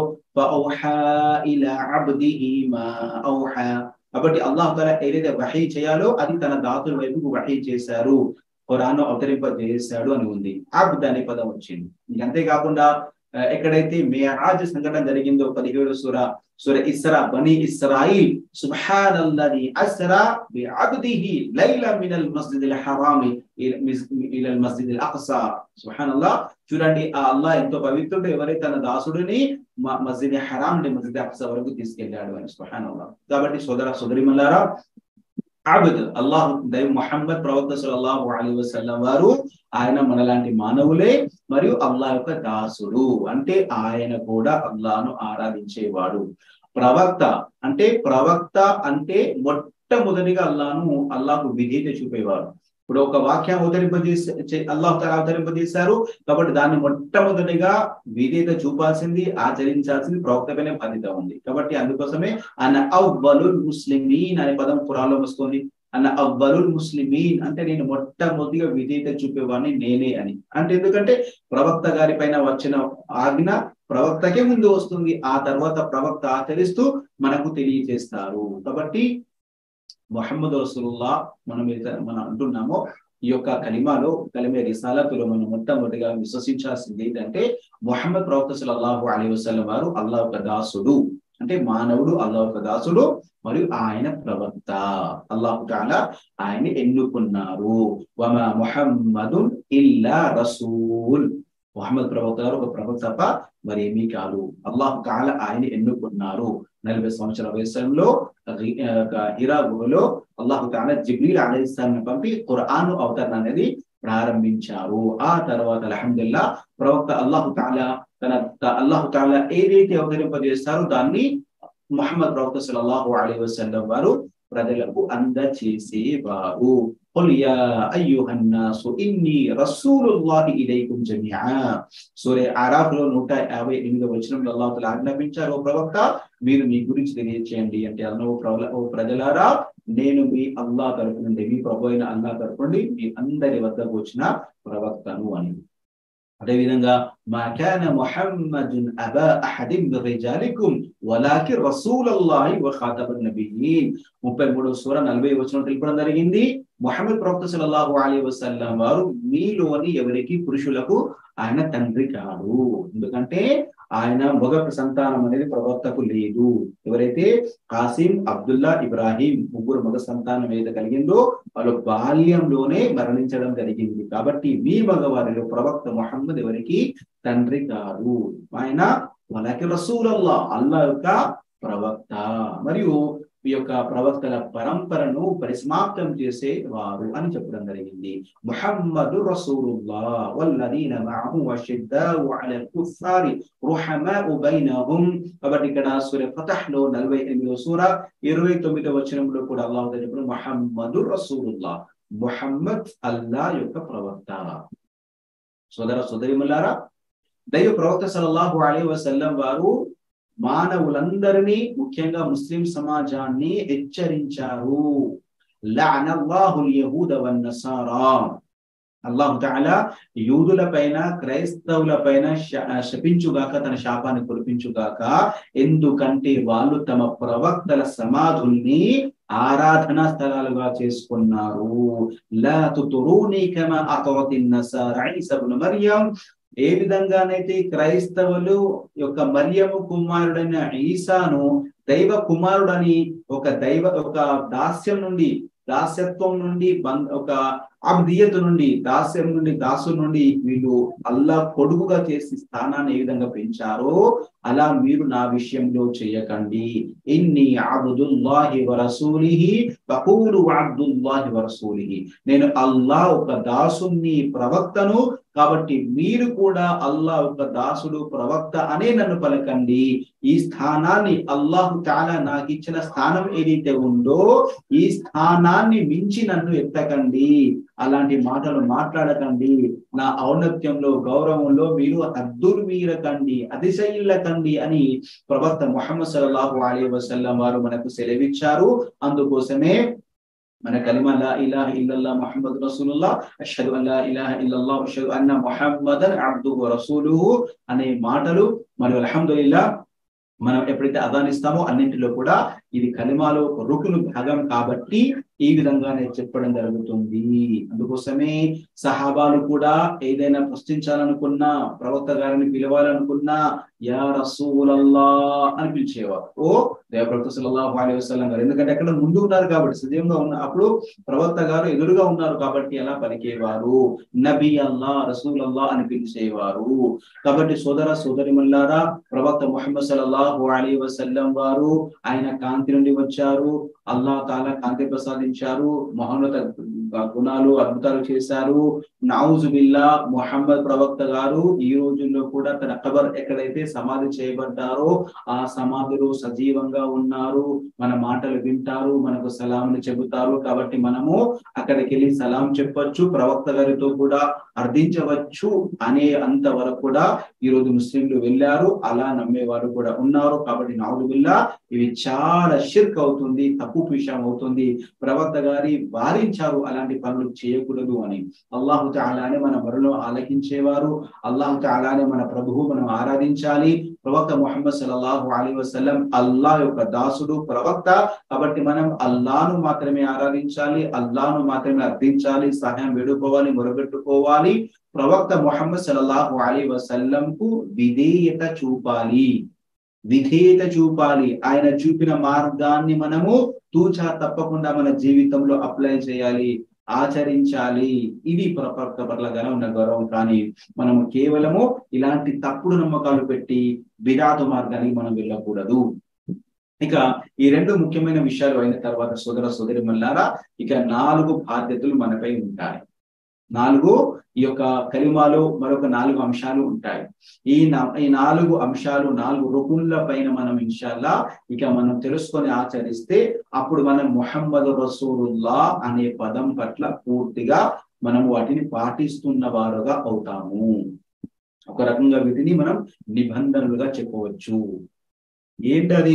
కాబట్టి అల్లాహ్ తాలా ఏదైతే వహీ చేయాలో అది తన దాతుల వైపుకు వహీ చేశారు ఖురాన్ అవతరింప చేశాడు అని ఉంది అబ్ద్ అనే పదం వచ్చింది ఇంక అంతేకాకుండా ఎక్కడైతే మేరాజ్ సంఘటన జరిగిందో పదిహేడు సూర సూర ఇస్రా బని ఇస్రాయిల్ సుబ్హానల్లది అస్రా బి అబ్దిహి లైల మినల్ మస్జిదిల్ హరామి ఇలల్ మస్జిదిల్ అక్సా సుబ్హానల్లాహ్ చూడండి ఆ అల్లాహ్ ఎంతో పవిత్రుడు ఎవరైతే తన దాసుడిని మస్జిద్ హరాం నుండి మస్జిద్ అక్సా వరకు తీసుకెళ్లాడు అని సుహాన్ కాబట్టి సోదర సోదరిమల్లారా ఆబద్ అల్లాహ్ దైవ ముహమ్మద్ ప్రవక్త సల్లల్లాహు అలైహి వసల్లం వారు ఆయన మనలాంటి మానవులే మరియు అల్లాహ్ యొక్క దాసుడు అంటే ఆయన కూడా అల్లాహను ఆరాధించేవాడు ప్రవక్త అంటే ప్రవక్త అంటే మొట్టమొదటిగా అల్లాహను అల్లాహకు విధేయత చూపేవాడు ఇప్పుడు ఒక వాక్యం అవతరింపజేసే అల్లాహ్ తాలా అవతరింపజేశారు కాబట్టి దాన్ని మొట్టమొదటిగా విధేయత చూపాల్సింది ఆచరించాల్సింది ప్రవక్తపైనే బాధ్యత ఉంది కాబట్టి అందుకోసమే అన్న అవ్వలుల్ ముస్లిమీన్ అనే పదం పురాణంలో వస్తుంది అన్న అవ్వలుల్ ముస్లిమీన్ అంటే నేను మొట్టమొదటిగా విధేయత చూపేవాడిని నేనే అని అంటే ఎందుకంటే ప్రవక్త గారి పైన వచ్చిన ఆజ్ఞ ప్రవక్తకే ముందు వస్తుంది ఆ తర్వాత ప్రవక్త ఆచరిస్తూ మనకు తెలియజేస్తారు కాబట్టి మొహమ్మద్ రసూలుల్లా మనం మనం అంటున్నామో ఈ యొక్క కలిమాలో కలిమే రిసాలతులో మనం మొట్టమొదటిగా విశ్వసించాల్సింది ఏంటంటే మొహమ్మద్ ప్రవక్త సల్లల్లాహు అలీ వసల్లం వారు అల్లాహ్ ఒక దాసుడు అంటే మానవుడు అల్లాహ్ ఒక దాసుడు మరియు ఆయన ప్రవక్త అల్లాహు తాలా ఆయన ఎన్నుకున్నారు వమ ముహమ్మదు ఇల్లా రసూల్ మొహమ్మద్ ప్రవక్త గారు ఒక ప్రవక్త తప్ప మరేమీ కాదు అల్లాహు తాలా ఆయన ఎన్నుకున్నారు నలభై సంవత్సరాల వయసులో హిరా గుహలో అల్లాహు తాలా జిబ్రీల్ అలైహిస్సాలను పంపి ఖురాన్ అవతరణ అనేది ప్రారంభించారు ఆ తర్వాత అల్హమ్దుల్లా ప్రవక్త అల్లాహు తాలా తన అల్లాహు తాలా ఏదైతే అవతరింపజేస్తారో దాన్ని ముహమ్మద్ ప్రవక్త సల్లల్లాహు అలైహి వసల్లం వారు ప్రజలకు అందచేసేవారు قل يا أيها الناس إني رسول الله إليكم جميعا సూర్య ఆరాఫ్ లో నూట యాభై ఎనిమిది వచ్చిన అల్లాహ్ తల ఆజ్ఞాపించారు ఓ ప్రవక్త మీరు మీ గురించి తెలియచేయండి అంటే అన్న ఓ ప్రజలారా నేను మీ అల్లా తరపు నుండి మీ ప్రభు అయిన అల్లా తరపు నుండి మీ అందరి వద్దకు వచ్చిన ప్రవక్తను అని అదేవిధంగా మా కాన ముహమ్మదున్ అబా అహదిన్ మిన్ రిజాలికుం వలాకిన్ రసూలల్లాహి వ ఖాతబన్ నబియీన్ 33 సూర 40 వచనం తెలుపడం జరిగింది ముహమ్మద్ ప్రవక్త సల్లల్లాహు అలైహి వసల్లం వారు మీలోని ఎవరికి పురుషులకు ఆయన తండ్రి కాదు ఎందుకంటే ఆయన మగ సంతానం అనేది ప్రవక్తకు లేదు ఎవరైతే కాసిం అబ్దుల్లా ఇబ్రాహీం ముగ్గురు మగ సంతానం ఏదైతే కలిగిందో వాళ్ళు బాల్యంలోనే మరణించడం జరిగింది కాబట్టి మీ మగవారిలో ప్రవక్త మొహమ్మద్ ఎవరికి తండ్రి కాదు ఆయన వాళ్ళకి రసూలల్లా అల్లా యొక్క ప్రవక్త మరియు ఈ యొక్క ప్రవక్తల పరంపరను పరిసమాప్తం చేసే వారు అని చెప్పడం జరిగింది ముహమ్మదు రసూలుల్లా వల్లదీన మఅహు వషిద్దాउ అల కుఫారి రుహమాउ బైనహుం కాబట్టి ఇక్కడ సూర ఫతహ్ లో 48వ సూర 29వ వచనంలో కూడా అల్లాహ్ చెప్పిన ముహమ్మదు రసూలుల్లా ముహమ్మద్ అల్లా యొక్క ప్రవక్త సోదర సోదరిమల్లారా దైవ ప్రవక్త సల్లల్లాహు అలైహి వసల్లం వారు మానవులందరినీ ముఖ్యంగా ముస్లిం సమాజాన్ని హెచ్చరించారు లఅనల్లాహుల్ యహూద వన్నసారా అల్లాహు తాలా యూదుల పైన క్రైస్తవుల పైన శపించుగాక తన శాపాన్ని కురిపించుగాక ఎందుకంటే వాళ్ళు తమ ప్రవక్తల సమాధుల్ని ఆరాధనా స్థలాలుగా చేసుకున్నారు లా తుతురూని కమ అతవతి నసారా ఈసా ఇబ్ను మర్యం ఏ విధంగానైతే క్రైస్తవులు యొక్క మరియము కుమారుడైన ఈసాను దైవ కుమారుడని ఒక దైవ ఒక దాస్యం నుండి దాస్యత్వం నుండి ఒక అబ్దియత్ నుండి దాస్యం నుండి దాసు నుండి వీళ్ళు అల్లా కొడుకుగా చేసి స్థానాన్ని ఏ విధంగా పెంచారో అలా మీరు నా విషయంలో చేయకండి ఇన్ని అబుదుల్లాహి వరసూలిహి ఫకూలు అబ్దుల్లాహి వరసూలిహి నేను అల్లా ఒక దాసుని ప్రవక్తను కాబట్టి మీరు కూడా అల్లా ఒక దాసుడు ప్రవక్త అనే నన్ను పలకండి ఈ స్థానాన్ని అల్లాహు తాలా నాకు ఇచ్చిన స్థానం ఏదైతే ఉందో ఈ స్థానాన్ని మించి నన్ను ఎత్తకండి అలాంటి మాటలు మాట్లాడకండి నా ఔన్నత్యంలో గౌరవంలో మీరు హద్దులు మీరకండి అతిశయిల్లకండి అని ప్రవక్త ముహమ్మద్ సల్లాహు అలీ వసల్లం వారు మనకు సెలవిచ్చారు అందుకోసమే మన కలిమ లా ఇలాహ ఇల్లల్లా ముహమ్మద్ రసూలుల్లా అష్హదు అన్ లా ఇలాహ ఇల్లల్లా అష్హదు అన్న ముహమ్మదన్ అబ్దుహు రసూలుహు అనే మాటలు మరియు అల్హమ్దులిల్లా మనం ఎప్పుడైతే అదానిస్తామో అన్నింటిలో కూడా ఇది కలిమాలో ఒక రుకును భాగం కాబట్టి ఈ విధంగానే చెప్పడం జరుగుతుంది అందుకోసమే సహాబాలు కూడా ఏదైనా ప్రశ్నించాలనుకున్నా ప్రవక్త గారిని పిలవాలనుకున్నా యా రసూలల్లా అని పిలిచేవారు ఓ దేవప్రవక్త సల్లల్లాహు అలైహి వసల్లం గారు ఎందుకంటే అక్కడ ముందు ఉన్నారు కాబట్టి సజీవంగా ఉన్న అప్పుడు ప్రవక్త గారు ఎదురుగా ఉన్నారు కాబట్టి ఎలా పలికేవారు నబీ అల్లా రసూల్ అల్లా అని పిలిచేవారు కాబట్టి సోదర సోదరి మల్లారా ప్రవక్త ముహమ్మద్ సల్లల్లాహు అలైహి వసల్లం వారు ఆయన కాంతి నుండి వచ్చారు అల్లా తాలా కాంతి ప్రసాదించారు మహోన్నత గుణాలు అద్భుతాలు చేశారు నౌజు బిల్లా ముహమ్మద్ ప్రవక్త గారు ఈ రోజుల్లో కూడా తన ఖబర్ ఎక్కడైతే సమాధి చేయబడ్డారో ఆ సమాధిలో సజీవంగా ఉన్నారు మన మాటలు వింటారు మనకు సలాంలు చెబుతారు కాబట్టి మనము అక్కడికి వెళ్ళి సలాం చెప్పొచ్చు ప్రవక్త గారితో కూడా అర్థించవచ్చు అనే అంత వరకు కూడా ఈ రోజు ముస్లింలు వెళ్ళారు అలా నమ్మేవారు కూడా ఉన్నారు కాబట్టి నావుడు బిల్లా ఇవి చాలా షిర్క్ అవుతుంది తప్పు విషయం అవుతుంది ప్రవక్త గారి వారించారు అలాంటి పనులు చేయకూడదు అని అల్లాహు తాలానే మన మరలో ఆలకించేవారు అల్లాహు తాలానే మన ప్రభువు మనం ఆరాధించాలి ప్రవక్త ముహమ్మద్ సల్లల్లాహు అలీ వసల్లం అల్లా యొక్క దాసుడు ప్రవక్త కాబట్టి మనం అల్లాను మాత్రమే ఆరాధించాలి అల్లాను మాత్రమే అర్థించాలి సహాయం వేడుకోవాలి మొరబెట్టుకోవాలి ప్రవక్త ముహమ్మద్ సల్లల్లాహు అలీ వసల్లం కు విధేయత చూపాలి విధేయత చూపాలి ఆయన చూపిన మార్గాన్ని మనము తూచా తప్పకుండా మన జీవితంలో అప్లై చేయాలి ఆచరించాలి ఇది ప్రవక్త పట్ల ఉన్న గౌరవం కానీ మనము కేవలము ఇలాంటి తప్పుడు నమ్మకాలు పెట్టి విరాత మార్గానికి మనం వెళ్ళకూడదు ఇక ఈ రెండు ముఖ్యమైన విషయాలు అయిన తర్వాత సోదర సోదరి మల్లారా ఇక నాలుగు బాధ్యతలు మనపై ఉంటాయి నాలుగు ఈ యొక్క కలిమాలో మరొక నాలుగు అంశాలు ఉంటాయి ఈ ఈ నాలుగు అంశాలు నాలుగు రుకున్ల పైన మనం ఇన్షాల్లా ఇక మనం తెలుసుకొని ఆచరిస్తే అప్పుడు మనం మొహమ్మద్ రసూలుల్లా అనే పదం పట్ల పూర్తిగా మనం వాటిని పాటిస్తున్న వారుగా అవుతాము ఒక రకంగా వీటిని మనం నిబంధనలుగా చెప్పవచ్చు ఏంటది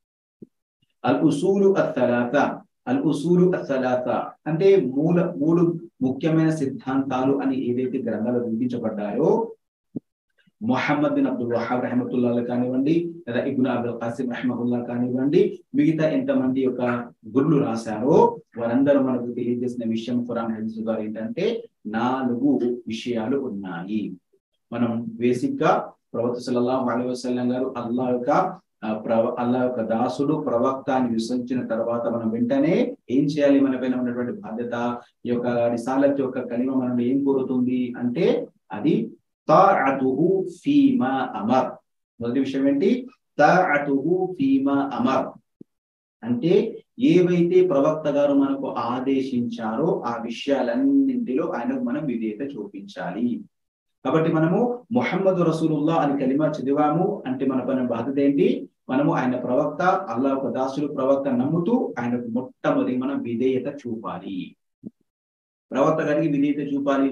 అల్ ఉసూలు అత్తలాత అల్ ఉసూలు అత్తలాత అంటే మూల మూడు ముఖ్యమైన సిద్ధాంతాలు అని ఏదైతే గ్రంథాలు విధించబడ్డాయో మొహమ్మద్ బిన్ అబ్దుల్ వహాబ్ రహమతుల్లా కానివ్వండి లేదా ఇబ్ను అబ్దుల్ కాసిం రహమతుల్లా కానివ్వండి మిగతా ఎంతమంది యొక్క గుర్లు రాశారో వారందరూ మనకు తెలియజేసిన విషయం ఖురాన్ హదీస్ ద్వారా ఏంటంటే నాలుగు విషయాలు ఉన్నాయి మనం బేసిక్ గా ప్రవక్త సల్లల్లాహు అలైహి వసల్లం గారు అల్లా యొక్క ప్రవ అల్లా యొక్క దాసుడు ప్రవక్త అని విశ్వసించిన తర్వాత మనం వెంటనే ఏం చేయాలి మన పైన ఉన్నటువంటి బాధ్యత ఈ యొక్క రిసాలత్ యొక్క కలిమ మనం ఏం కోరుతుంది అంటే అది తాఅతుహు ఫీమా అమర్ మొదటి విషయం ఏంటి తాఅతుహు ఫీమా అమర్ అంటే ఏవైతే ప్రవక్త గారు మనకు ఆదేశించారో ఆ విషయాలన్నింటిలో ఆయనకు మనం విధేయత చూపించాలి కాబట్టి మనము మొహమ్మద్ రసూలుల్లా అని కలిమా చదివాము అంటే మన పైన బాధ్యత ఏంటి మనము ఆయన ప్రవక్త అల్లా ఒక దాసుడు ప్రవక్త నమ్ముతూ ఆయనకు మొట్టమొదటి మనం విధేయత చూపాలి ప్రవక్త గారికి విధేయత చూపాలి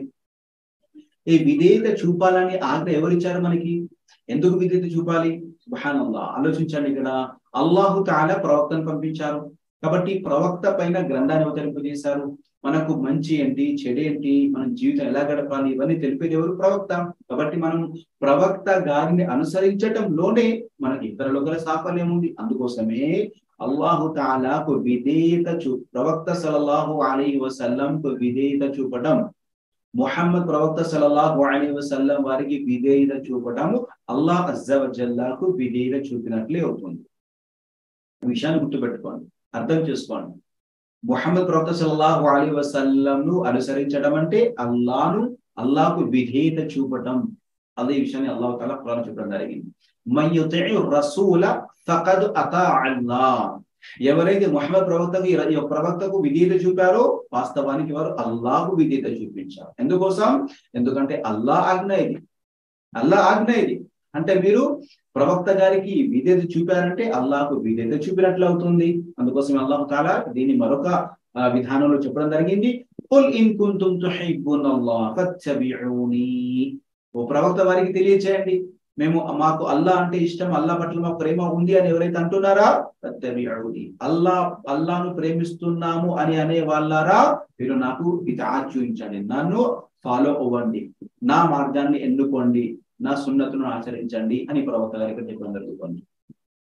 ఈ విధేయత చూపాలని ఆజ్ఞ ఎవరిచ్చారు మనకి ఎందుకు విధేయత చూపాలి సుహానల్లా ఆలోచించండి ఇక్కడ అల్లాహు తాలా ప్రవక్తను పంపించారు కాబట్టి ప్రవక్త పైన గ్రంథాన్ని అవతరింపజేశారు మనకు మంచి ఏంటి చెడు ఏంటి మన జీవితం ఎలా గడపాలి ఇవన్నీ తెలిపేది ఎవరు ప్రవక్త కాబట్టి మనం ప్రవక్త గారిని అనుసరించటంలోనే మనకి ఇతరులు గల సాఫల్యం ఉంది అందుకోసమే అల్లాహు తాలాకు విధేయత చూ ప్రవక్త సలల్లాహు అలీ వసల్లంకు విధేయత చూపడం ముహమ్మద్ ప్రవక్త సలల్లాహు అలీ వసల్లం వారికి విధేయత చూపడం అల్లాహ్ అజ్జవజల్లాకు విధేయత చూపినట్లే అవుతుంది ఈ విషయాన్ని గుర్తుపెట్టుకోండి అర్థం చేసుకోండి ముహమ్మద్ ప్రవక్త సల్లాహు అలీ వసల్లంను అనుసరించడం అంటే అల్లాను అల్లాకు విధేయత చూపటం అదే విషయాన్ని అల్లాహు తాలా ఖురాన్ చెప్పడం జరిగింది మయ్యుతిఉ రసూల ఫకద్ అతా అల్లా ఎవరైతే ముహమ్మద్ ప్రవక్తకు ఈ ప్రవక్తకు విధేయత చూపారో వాస్తవానికి వారు అల్లాహకు విధేయత చూపించారు ఎందుకోసం ఎందుకంటే అల్లా ఆజ్ఞ ఇది అల్లా ఆజ్ఞ ఇది అంటే మీరు ప్రవక్త గారికి విధేయత చూపారంటే అల్లాహకు విధేయత చూపినట్లు అవుతుంది అందుకోసం అల్లాహు తాలా దీన్ని మరొక విధానంలో చెప్పడం జరిగింది కుల్ ఇన్ కుంతుం తుహిబ్బునల్లాహ్ ఫత్తబిఊని ఓ ప్రవక్త వారికి తెలియచేయండి మేము మాకు అల్లా అంటే ఇష్టం అల్లా పట్ల మాకు ప్రేమ ఉంది అని ఎవరైతే అంటున్నారా ఫత్తబిఊని అల్లా అల్లాను ప్రేమిస్తున్నాము అని అనే వాళ్ళారా మీరు నాకు ఇది చూపించండి నన్ను ఫాలో అవ్వండి నా మార్గాన్ని ఎన్నుకోండి నా సున్నతును ఆచరించండి అని ప్రవక్త గారికి చెప్పడం జరుగుతుంది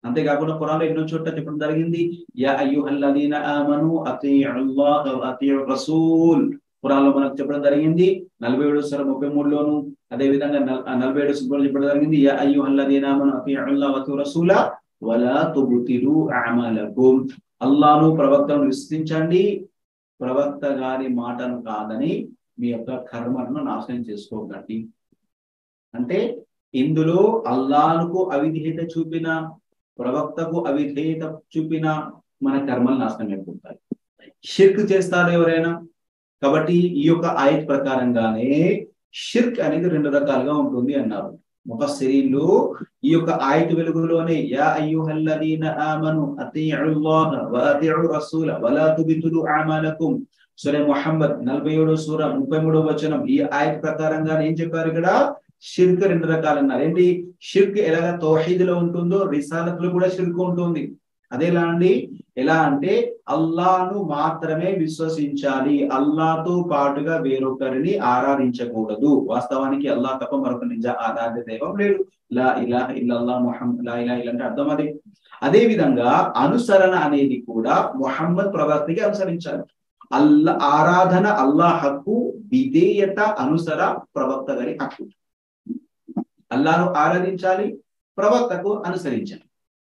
అంతేకాకుండా ఖురాన్లో ఎన్నో చోట్ల చెప్పడం జరిగింది యా అయ్యుహల్లదీన ఆమను అతీఉల్లాహ వ అతీఉ రసూల్ ఖురాన్లో మనకు చెప్పడం జరిగింది నలభై ఏడు సర ముప్పై మూడులోను అదే విధంగా నల్- నలభై ఏడు సుబ్రలో చెప్పడం జరిగింది యా అయ్యుహల్లదీన ఆమను అతీఉల్లాహ వ అతీఉ రసూల వలా తుబ్తిలు అమలకుం అల్లాహను ప్రవక్తను విశ్వసించండి ప్రవక్త గారి మాటను కాదని మీ యొక్క కర్మలను నాశనం చేసుకోకండి అంటే ఇందులో అల్లాహ్కు అవిధేయత చూపిన ప్రవక్తకు అవిధేయత చూపిన మన కర్మలు నాశనం అయిపోతాయి షిర్క్ చేస్తారు ఎవరైనా కాబట్టి ఈ యొక్క ఆయత్ ప్రకారంగానే షిర్క్ అనేది రెండు రకాలుగా ఉంటుంది అన్నారు ముఫస్సిరీన్లు ఈ యొక్క ఆయత వెలుగులోనే యా అయ్యుహల్లదీన ఆమను అతీఉల్లాహ వ అతీఉ రసూల వలా తుబితులు అమాలకుం సూర ముహమ్మద్ నలభై ఏడో సూర ముప్పై మూడో వచనం ఈ ఆయత ప్రకారంగా ఏం చెప్పారు ఇక్కడ షిర్క్ రెండు రకాలు అన్నారు ఏంటి షిర్క్ ఎలాగ తౌహీద్ లో ఉంటుందో రిసాలత్ లో కూడా షిర్క్ ఉంటుంది అదేలా అండి ఎలా అంటే అల్లాను మాత్రమే విశ్వసించాలి అల్లాతో పాటుగా వేరొకరిని ఆరాధించకూడదు వాస్తవానికి అల్లా తప్ప మరొక నిజ ఆరాధ్య దైవం లేడు లా ఇలా ఇల్లల్లా ముహమ్మద్ లా ఇలా అంటే అర్థం అదే అదే విధంగా అనుసరణ అనేది కూడా ముహమ్మద్ ప్రవక్తకి అనుసరించాలి అల్లా ఆరాధన అల్లా హక్కు విధేయత అనుసర ప్రవక్త గారి హక్కు అల్లాను ఆరాధించాలి ప్రవక్తకు అనుసరించాలి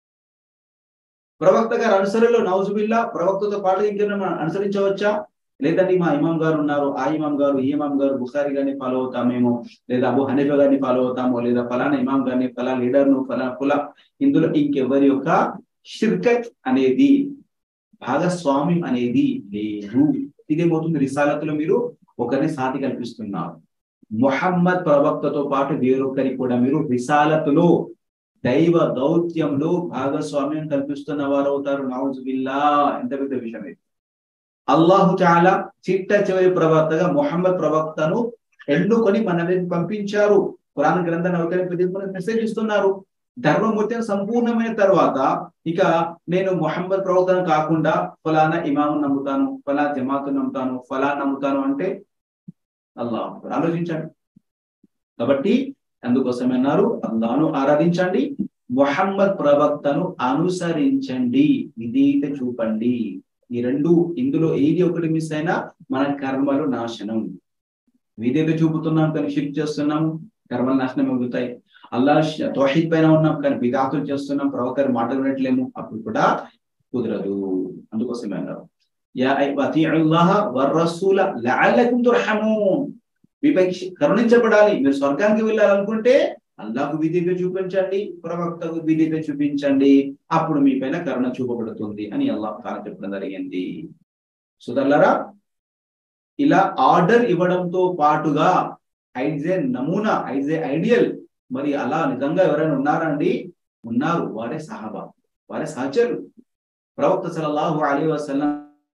ప్రవక్త గారు అనుసరణలో నౌజుబిల్లా ప్రవక్తతో పాటు ఇంకేమైనా మనం అనుసరించవచ్చా లేదండి మా ఇమాం గారు ఉన్నారు ఆ ఇమాం గారు ఈ ఇమాం గారు బుఖారి గారిని ఫాలో అవుతామేమో లేదా అబు హనీఫా గారిని ఫాలో అవుతామో లేదా ఫలానా ఇమాం గారిని ఫలా లీడర్ ను ఫలా కుల ఇందులో ఇంకెవరి యొక్క షిర్కత్ అనేది భాగస్వామ్యం అనేది లేదు ఇదేమవుతుంది రిసాలతులో మీరు ఒకరిని సాటి కల్పిస్తున్నారు ముహమ్మద్ ప్రవక్తతో పాటు వేరొకరి కూడా మీరు రిసాలతులో దైవ దౌత్యంలో భాగస్వామ్యం కల్పిస్తున్న వారు అవుతారు నౌజుబిల్లా ఎంత పెద్ద విషయం ఇది అల్లాహు చాలా చిట్ట చివరి ప్రవక్తగా ముహమ్మద్ ప్రవక్తను ఎన్నుకొని మన దగ్గరికి పంపించారు పురాణ గ్రంథాన్ని అవతరించి మెసేజ్ ఇస్తున్నారు ధర్మమూర్తి సంపూర్ణమైన తర్వాత ఇక నేను మొహమ్మద్ ప్రవక్తను కాకుండా ఫలానా ఇమాము నమ్ముతాను ఫలా జమాతు నమ్ముతాను ఫలా నమ్ముతాను అంటే అల్లాహ్ ఆలోచించండి కాబట్టి అందుకోసం అన్నారు అల్లాను ఆరాధించండి మొహమ్మద్ ప్రవక్తను అనుసరించండి విధేయత చూపండి ఈ రెండు ఇందులో ఏది ఒకటి మిస్ అయినా మన కర్మలు నాశనం విధేయత చూపుతున్నాం కానీ షిఫ్ట్ చేస్తున్నాం కర్మలు నాశనం అవుతాయి అల్లా తోహిద్ పైన ఉన్నాం కానీ బిదాతులు చేస్తున్నాం ప్రవక్త మాటలు వినట్లేము అప్పుడు కూడా కుదరదు అందుకోసమే అన్నారు యా అతిఉల్లాహ వర్-రసూల లఅల్లకుం తుర్హమూన్ మీపై కరుణించబడాలి మీరు స్వర్గానికి వెళ్ళాలనుకుంటే అల్లాహకు విధేయత చూపించండి ప్రవక్తకు విధేయత చూపించండి అప్పుడు మీ పైన కరుణ చూపబడుతుంది అని అల్లాహ్ తాలా చెప్పడం జరిగింది సుదర్లరా ఇలా ఆర్డర్ ఇవ్వడంతో పాటుగా ఐజ్ ఏ నమూనా ఐజ్ ఏ ఐడియల్ మరి అలా నిజంగా ఎవరైనా ఉన్నారండి ఉన్నారు వారే సహాబా వారే సహచరులు ప్రవక్త సలల్లాహు అలీ వసల్లం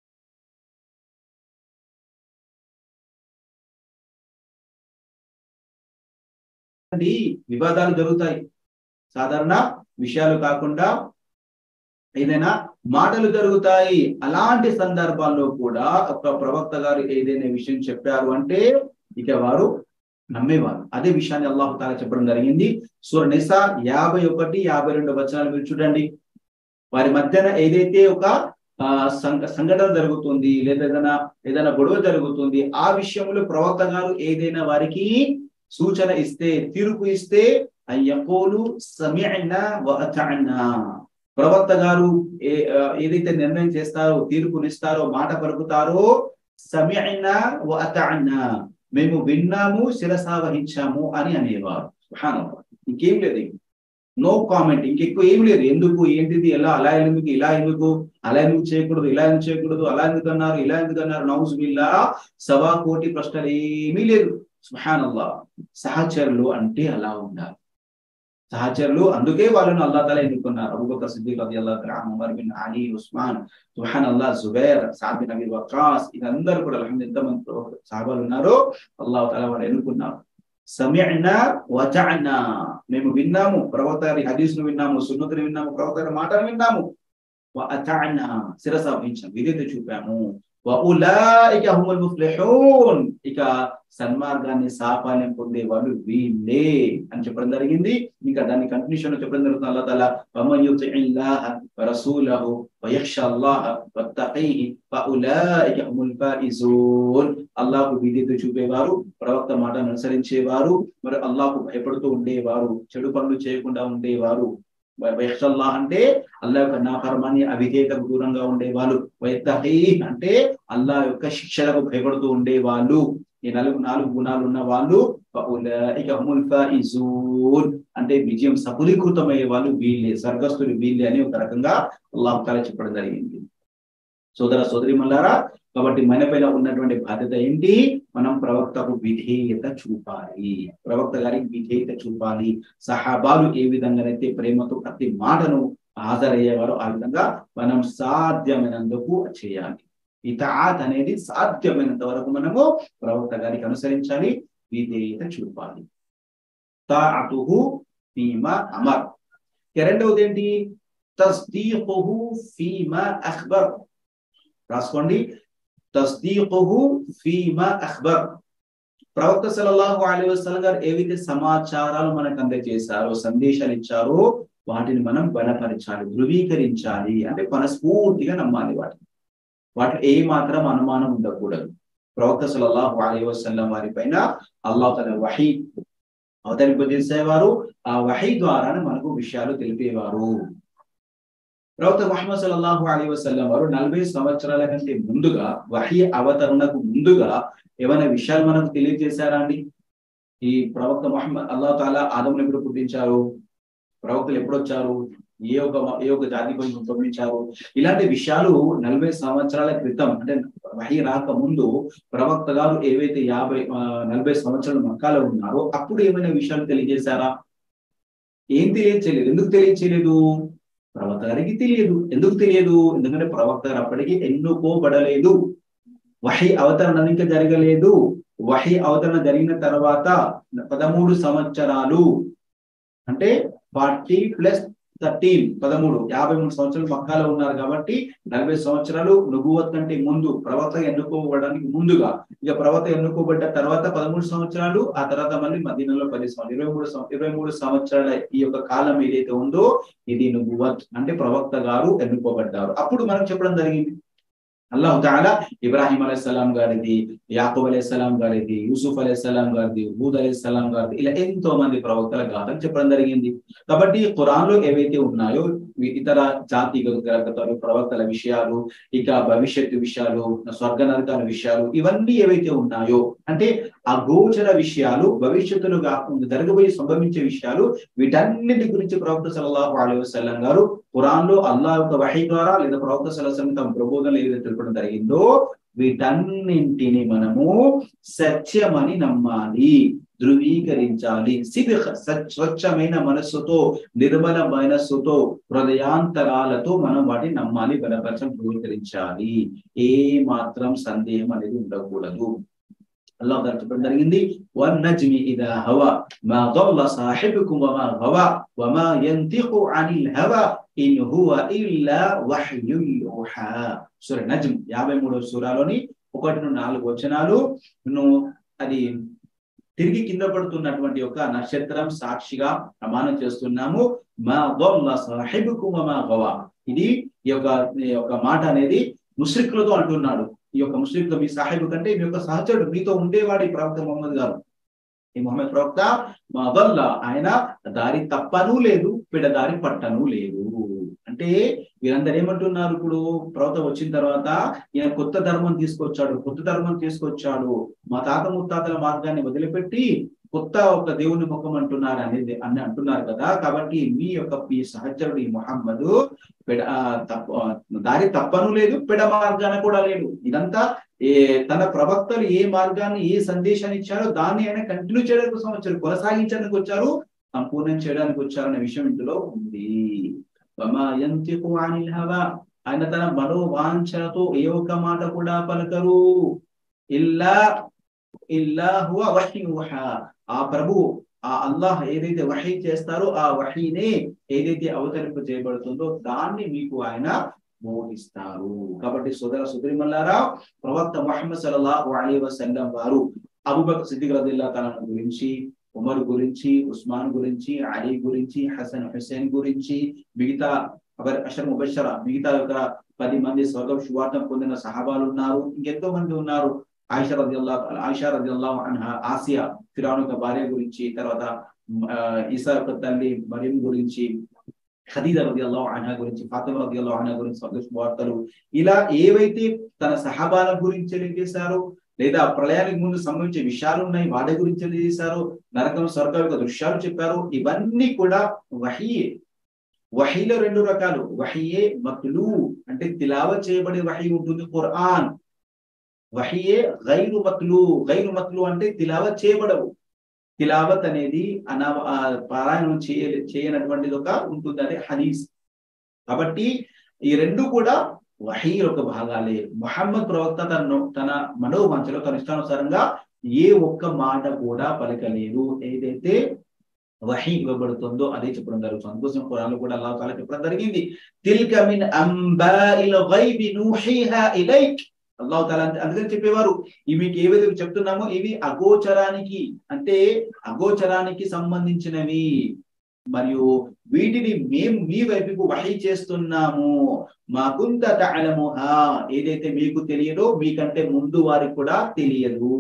వివాదాలు జరుగుతాయి సాధారణ విషయాలు కాకుండా ఏదైనా మాటలు జరుగుతాయి అలాంటి సందర్భాల్లో కూడా ఒక ప్రవక్త గారు ఏదైనా విషయం చెప్పారు అంటే ఇక వారు నమ్మేవారు అదే విషయాన్ని అల్లాహు తాలా చెప్పడం జరిగింది సూర నిసా యాభై ఒకటి యాభై రెండు వచనాలు మీరు చూడండి వారి మధ్యన ఏదైతే ఒక సంఘటన జరుగుతుంది లేదా ఏదైనా ఏదైనా గొడవ జరుగుతుంది ఆ విషయంలో ప్రవక్త గారు ఏదైనా వారికి సూచన ఇస్తే తీర్పు ఇస్తే అయ్యకోలు సమయనా ప్రవక్త గారు ఏదైతే నిర్ణయం చేస్తారో తీర్పునిస్తారో మాట పలుకుతారో సమయనా అతఅన్నా మేము విన్నాము శిరస వహించాము అని అనేవారు ఇంకేం లేదు నో కామెంట్ ఇంకెక్కువ ఏం లేదు ఎందుకు ఏంటిది ఎలా అలా ఎందుకు ఇలా ఎందుకు అలా ఎందుకు చేయకూడదు ఇలా ఎందుకు చేయకూడదు అలా ఎందుకు అన్నారు ఇలా ఎందుకు అన్నారు నౌజ్ బిల్లా సవా కోటి ప్రశ్నలు ఏమీ లేదు సుహానల్లా సహచరులు అంటే అలా ఉండాలి సహచరులు అందుకే వాళ్ళను అల్లా తల ఎన్నుకున్నారు అబూబకర్ సిద్దిక్ రలియల్లాహు తఆలా ఉమర్ బిన్ అలీ ఉస్మాన్ సుబ్హానల్లా Zubair Saad bin Abi Waqqas ఇదందరూ కూడా అల్హమ్దులిల్లాహ్ ఎంతమంది సహాబాలు ఉన్నారో అల్లాహ్ తఆలా వాళ్ళు ఎన్నుకున్నారు సమిఅనా వజఅనా మేము విన్నాము ప్రవక్త గారి హదీస్ను విన్నాము సున్నతుని విన్నాము ప్రవక్త గారి మాటను విన్నాము అతఅనా శిరస వహించాము విధేయత చూపాము వఉలాయిక హుముల్ ముఫ్లిహూన్ ఇక సన్మార్గాన్ని సాఫల్యం పొందే వాళ్ళు వీళ్ళే అని చెప్పడం జరిగింది ఇంకా దాన్ని కంటిన్యూషన్ లో చెప్పడం జరుగుతుంది అల్లాహ్ తాలా వమన్ యుతిఇల్లాహ వరసూలహు వయఖ్ష అల్లాహ వత్తఖీహి ఫఉలాయిక హుముల్ ఫాయిజూన్ అల్లాహ్కు విధేయత చూపేవారు ప్రవక్త మాటను అనుసరించేవారు మరి అల్లాహ్కు భయపడుతూ ఉండేవారు చెడు పనులు చేయకుండా ఉండేవారు వైషల్లాహ్ అంటే అల్లా యొక్క నాఫర్మాన్ని అవిధేయతకు దూరంగా ఉండేవాళ్ళు వైతహీ అంటే అల్లా యొక్క శిక్షలకు భయపడుతూ ఉండేవాళ్ళు ఈ నలుగు నాలుగు గుణాలు ఉన్న వాళ్ళు ఇక హుముల్ ఫాయిజూన్ అంటే విజయం సఫలీకృతమయ్యే వాళ్ళు వీళ్ళే స్వర్గస్థులు వీళ్ళే అని ఒక రకంగా అల్లాహ్ తాలా చెప్పడం జరిగింది సోదర సోదరి మల్లారా కాబట్టి మన పైన ఉన్నటువంటి బాధ్యత ఏంటి మనం ప్రవక్తకు విధేయత చూపాలి ప్రవక్త గారికి విధేయత చూపాలి సహాబాలు ఏ విధంగానైతే ప్రేమతో ప్రతి మాటను హాజరయ్యేవారో ఆ విధంగా మనం సాధ్యమైనందుకు చేయాలి ఇతాత్ అనేది సాధ్యమైనంత వరకు మనము ప్రవక్త గారికి అనుసరించాలి విధేయత చూపాలి తాఅతుహు ఫీమా అమర్ రెండవది ఏంటి తస్దీఖుహు ఫీమా అఖ్బర్ రాసుకోండి తస్దీఖుహు ఫీమా అఖ్బర్ ప్రవక్త సల్లల్లాహు అలైహి వసల్లం గారు ఏవైతే సమాచారాలు మనకు అందజేశారో సందేశాలు ఇచ్చారో వాటిని మనం బలపరచాలి ధృవీకరించాలి అంటే మనస్ఫూర్తిగా నమ్మాలి వాటిని వాటి ఏ మాత్రం అనుమానం ఉండకూడదు ప్రవక్త సల్లల్లాహు అలైహి వసల్లం వారి పైన అల్లాహ్ తన వహీ అవతరింపజేసేవారు ఆ వహీ ద్వారానే మనకు విషయాలు తెలిపేవారు ప్రవక్త ముహమ్మద్ సల్లల్లాహు అలీ వసల్లం వారు నలభై సంవత్సరాల కంటే ముందుగా వహీ అవతరణకు ముందుగా ఏమైనా విషయాలు మనకు తెలియజేశారా అండి ఈ ప్రవక్త మహమ్మద్ అల్లా తాలా ఆదమును ఎప్పుడు పుట్టించారు ప్రవక్తలు ఎప్పుడు వచ్చారు ఏ ఒక ఏ ఒక జాతి పోయి పంపించారు ఇలాంటి విషయాలు నలభై సంవత్సరాల క్రితం అంటే వహీ రాక ముందు ప్రవక్త గారు ఏవైతే యాభై నలభై సంవత్సరాలు మక్కాలో ఉన్నారో అప్పుడు ఏమైనా విషయాలు తెలియజేశారా ఏం తెలియచేయలేదు ఎందుకు తెలియచేయలేదు ప్రవక్త గారికి తెలియదు ఎందుకు తెలియదు ఎందుకంటే ప్రవక్త గారు అప్పటికి ఎన్నుకోబడలేదు వహి అవతరణ ఇంకా జరగలేదు వహి అవతరణ జరిగిన తర్వాత పదమూడు సంవత్సరాలు అంటే ఫార్టీ ప్లస్ థర్టీన్ పదమూడు యాభై మూడు సంవత్సరాలు మక్కాలో ఉన్నారు కాబట్టి నలభై సంవత్సరాలు నుబువత్ కంటే ముందు ప్రవక్త ఎన్నుకోబడడానికి ముందుగా ఇక ప్రవక్త ఎన్నుకోబడ్డ తర్వాత పదమూడు సంవత్సరాలు ఆ తర్వాత మళ్ళీ మదీనలో పది సంవత్సరాలు ఇరవై మూడు ఇరవై మూడు సంవత్సరాల ఈ యొక్క కాలం ఏదైతే ఉందో ఇది నుబువత్ అంటే ప్రవక్త గారు ఎన్నుకోబడ్డారు అప్పుడు మనం చెప్పడం జరిగింది అల్లాహు తాలా ఇబ్రాహిం అలైహిస్సలాం గారిది యాకూబ్ అలైహిస్సలాం గారిది యూసుఫ్ అలైహిస్సలాం గారిది హూద్ అలైహిస్సలాం గారిది ఇలా ఎంతో మంది ప్రవక్తల గాథలు చెప్పడం జరిగింది కాబట్టి ఖురాన్ లో ఏవైతే ఉన్నాయో ఇతర జాతి కథలు ప్రవక్తల విషయాలు ఇక భవిష్యత్తు విషయాలు స్వర్గ నరకాల విషయాలు ఇవన్నీ ఏవైతే ఉన్నాయో అంటే అగోచర విషయాలు భవిష్యత్తులో కాకుండా జరగబోయే సంభవించే విషయాలు వీటన్నిటి గురించి ప్రవక్త సల్లల్లాహు అలైహి వసల్లం గారు ఖురాన్ లో అల్లాహ్ యొక్క వహీ ద్వారా లేదా ప్రవక్త సలహం తమ ప్రబోధనలు ఏదైతే తెలపడం జరిగిందో వీటన్నింటిని మనము సత్యమని నమ్మాలి ధృవీకరించాలి స్వచ్ఛమైన మనస్సుతో నిర్మల మనస్సుతో హృదయాంతరాలతో మనం వాటిని నమ్మాలి బలపరచం ధృవీకరించాలి ఏ మాత్రం సందేహం అనేది ఉండకూడదు అల్లాహ్ గారు చెప్పడం జరిగింది వన్ నజ్మి ఇదా హవా మా ضل صاحبكم وما غوى وما ينطق عن الهوى ఇన్ హువ ఇల్లా వహ్యు యూహా సూర నజ్మ్ యాభై మూడవ సూరాలోని ఒకటి నుండి నాలుగు వచనాలు నువ్వు అది తిరిగి కింద పడుతున్నటువంటి ఒక నక్షత్రం సాక్షిగా ప్రమాణం చేస్తున్నాము మా ضل صاحبكم وما غوى ఇది ఈ యొక్క ఈ యొక్క మాట అనేది ముష్రికులతో అంటున్నాడు ఈ యొక్క ముస్లింతో మీ సాహిబు కంటే మీ యొక్క సహచరుడు మీతో ఉండేవాడు ఈ ప్రవక్త మొహమ్మద్ గారు ఈ మొహమ్మద్ ప్రవక్త మా వల్ల ఆయన దారి తప్పను లేదు పిడదారి పట్టను లేదు అంటే వీరందరూ ఏమంటున్నారు ఇప్పుడు ప్రవక్త వచ్చిన తర్వాత ఈయన కొత్త ధర్మం తీసుకొచ్చాడు కొత్త ధర్మం తీసుకొచ్చాడు మా తాత ముత్తాతల మార్గాన్ని వదిలిపెట్టి కొత్త ఒక దేవుని ముఖం అంటున్నారు అనేది అని అంటున్నారు కదా కాబట్టి మీ యొక్క మీ సహచరుడు ఈ మొహమ్మద్ పెడ తప్ప దారి తప్పను లేదు పెడ మార్గాన కూడా లేదు ఇదంతా ఏ తన ప్రవక్తలు ఏ మార్గాన్ని ఏ సందేశాన్ని ఇచ్చారో దాన్ని ఆయన కంటిన్యూ చేయడానికి కోసం వచ్చారు కొనసాగించడానికి వచ్చారు సంపూర్ణం చేయడానికి వచ్చారు అనే విషయం ఇందులో ఉంది ఆయన తన మనోవాంఛతో ఏ ఒక్క మాట కూడా పలకరు ఇల్లా ఇల్లా హువ వహ్యూహా ఆ ప్రభు ఆ అల్లాహ్ ఏదైతే వహీ చేస్తారో ఆ వహీనే ఏదైతే అవతరింప చేయబడుతుందో దాన్ని మీకు ఆయన మోహిస్తారు కాబట్టి సోదర సుదరిమల్లారా ప్రవక్త ముహమ్మద్ సల్లల్లాహు అలీ వసల్లం వారు అబుబకర్ సిద్దిక్ రదిల్లా తలను గురించి ఉమర్ గురించి ఉస్మాన్ గురించి అలీ గురించి హసన్ హుసేన్ గురించి మిగతా అషర్ ముబషర మిగతా యొక్క పది మంది స్వర్గం శువార్తం పొందిన సహాబాలు ఉన్నారు ఇంకెంతో మంది ఉన్నారు ఆయిషా రదిల్లా ఆయిషా రదిల్లా ఆసియా ఫిరాన్ యొక్క భార్య గురించి తర్వాత ఈసా యొక్క తల్లి మరియం గురించి ఖదీజ రది అల్లాహ్ అన్హా గురించి ఫాతిమ రది అల్లాహ్ అన్హా గురించి స్వర్గ వార్తలు ఇలా ఏవైతే తన సహబాల గురించి తెలియజేశారో లేదా ప్రళయానికి ముందు సంభవించే విషయాలు ఉన్నాయి వాటి గురించి తెలియజేశారు నరకం స్వర్గం యొక్క దృశ్యాలు చెప్పారు ఇవన్నీ కూడా వహియే వహీలో రెండు రకాలు వహియే మతులు అంటే తిలావ చేయబడే వహీ ఉంటుంది ఖురాన్ వహియే గైరు మతులు గైరు మతులు అంటే తిలావ చేయబడవు తిలావత్ అనేది అనా పారాయణం చేయ చేయనటువంటిది ఒక ఉంటుంది అదే హదీస్ కాబట్టి ఈ రెండు కూడా వహీ యొక్క భాగాలే ముహమ్మద్ ప్రవక్త తన తన మనోవంచలో తన ఇష్టానుసారంగా ఏ ఒక్క మాట కూడా పలకలేదు ఏదైతే వహీ ఇవ్వబడుతుందో అదే చెప్పడం జరుగుతుంది అందుకోసం ఖురాన్లో కూడా అల్లాహ్ తాలా చెప్పడం జరిగింది తిల్క మిన్ అంబాఇల్ గైబి నూహీహా ఇలైక్ అల్లాహ్ తాలా అందుకని చెప్పేవారు ఇవి మీకు ఏవైతే చెప్తున్నామో ఇవి అగోచరానికి అంటే అగోచరానికి సంబంధించినవి మరియు వీటిని మేము మీ వైపుకు వహీ చేస్తున్నాము మాకుంత తలముహా ఏదైతే మీకు తెలియదో మీకంటే ముందు వారికి కూడా తెలియదు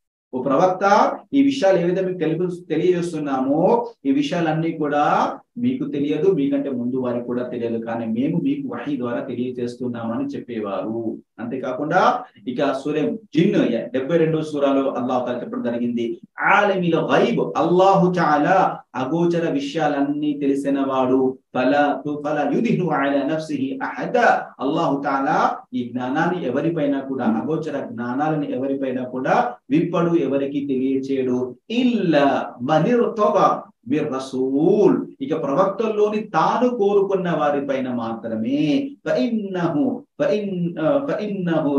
ఓ ప్రవక్త ఈ విషయాలు ఏవైతే మీకు తెలుపు తెలియజేస్తున్నామో ఈ విషయాలన్నీ కూడా మీకు తెలియదు మీకంటే ముందు వారికి కూడా తెలియదు కానీ మేము మీకు వహీ ద్వారా తెలియజేస్తున్నామని చెప్పేవారు అంతేకాకుండా ఇక సూర్యం జిన్ డెబ్బై రెండో సూరాలో అల్లాహ్ తాలా చెప్పడం జరిగింది ఆలమిల గైబ్ అల్లాహు చాలా అగోచర విషయాలన్నీ తెలిసిన వాడు ఫల ఫల యుదిహు అలా నఫ్సిహి అహద అల్లాహు తాలా ఈ జ్ఞానాన్ని ఎవరిపైన కూడా అగోచర జ్ఞానాలను ఎవరిపైన కూడా విప్పడు ఎవరికి తెలియచేయడు ఇల్ల మనిర్తబ మీరు రసూల్ ఇక ప్రవక్తల్లోని తాను కోరుకున్న వారి పైన మాత్రమే ఫఇన్నహు ఫఇన్ ఫఇన్నహు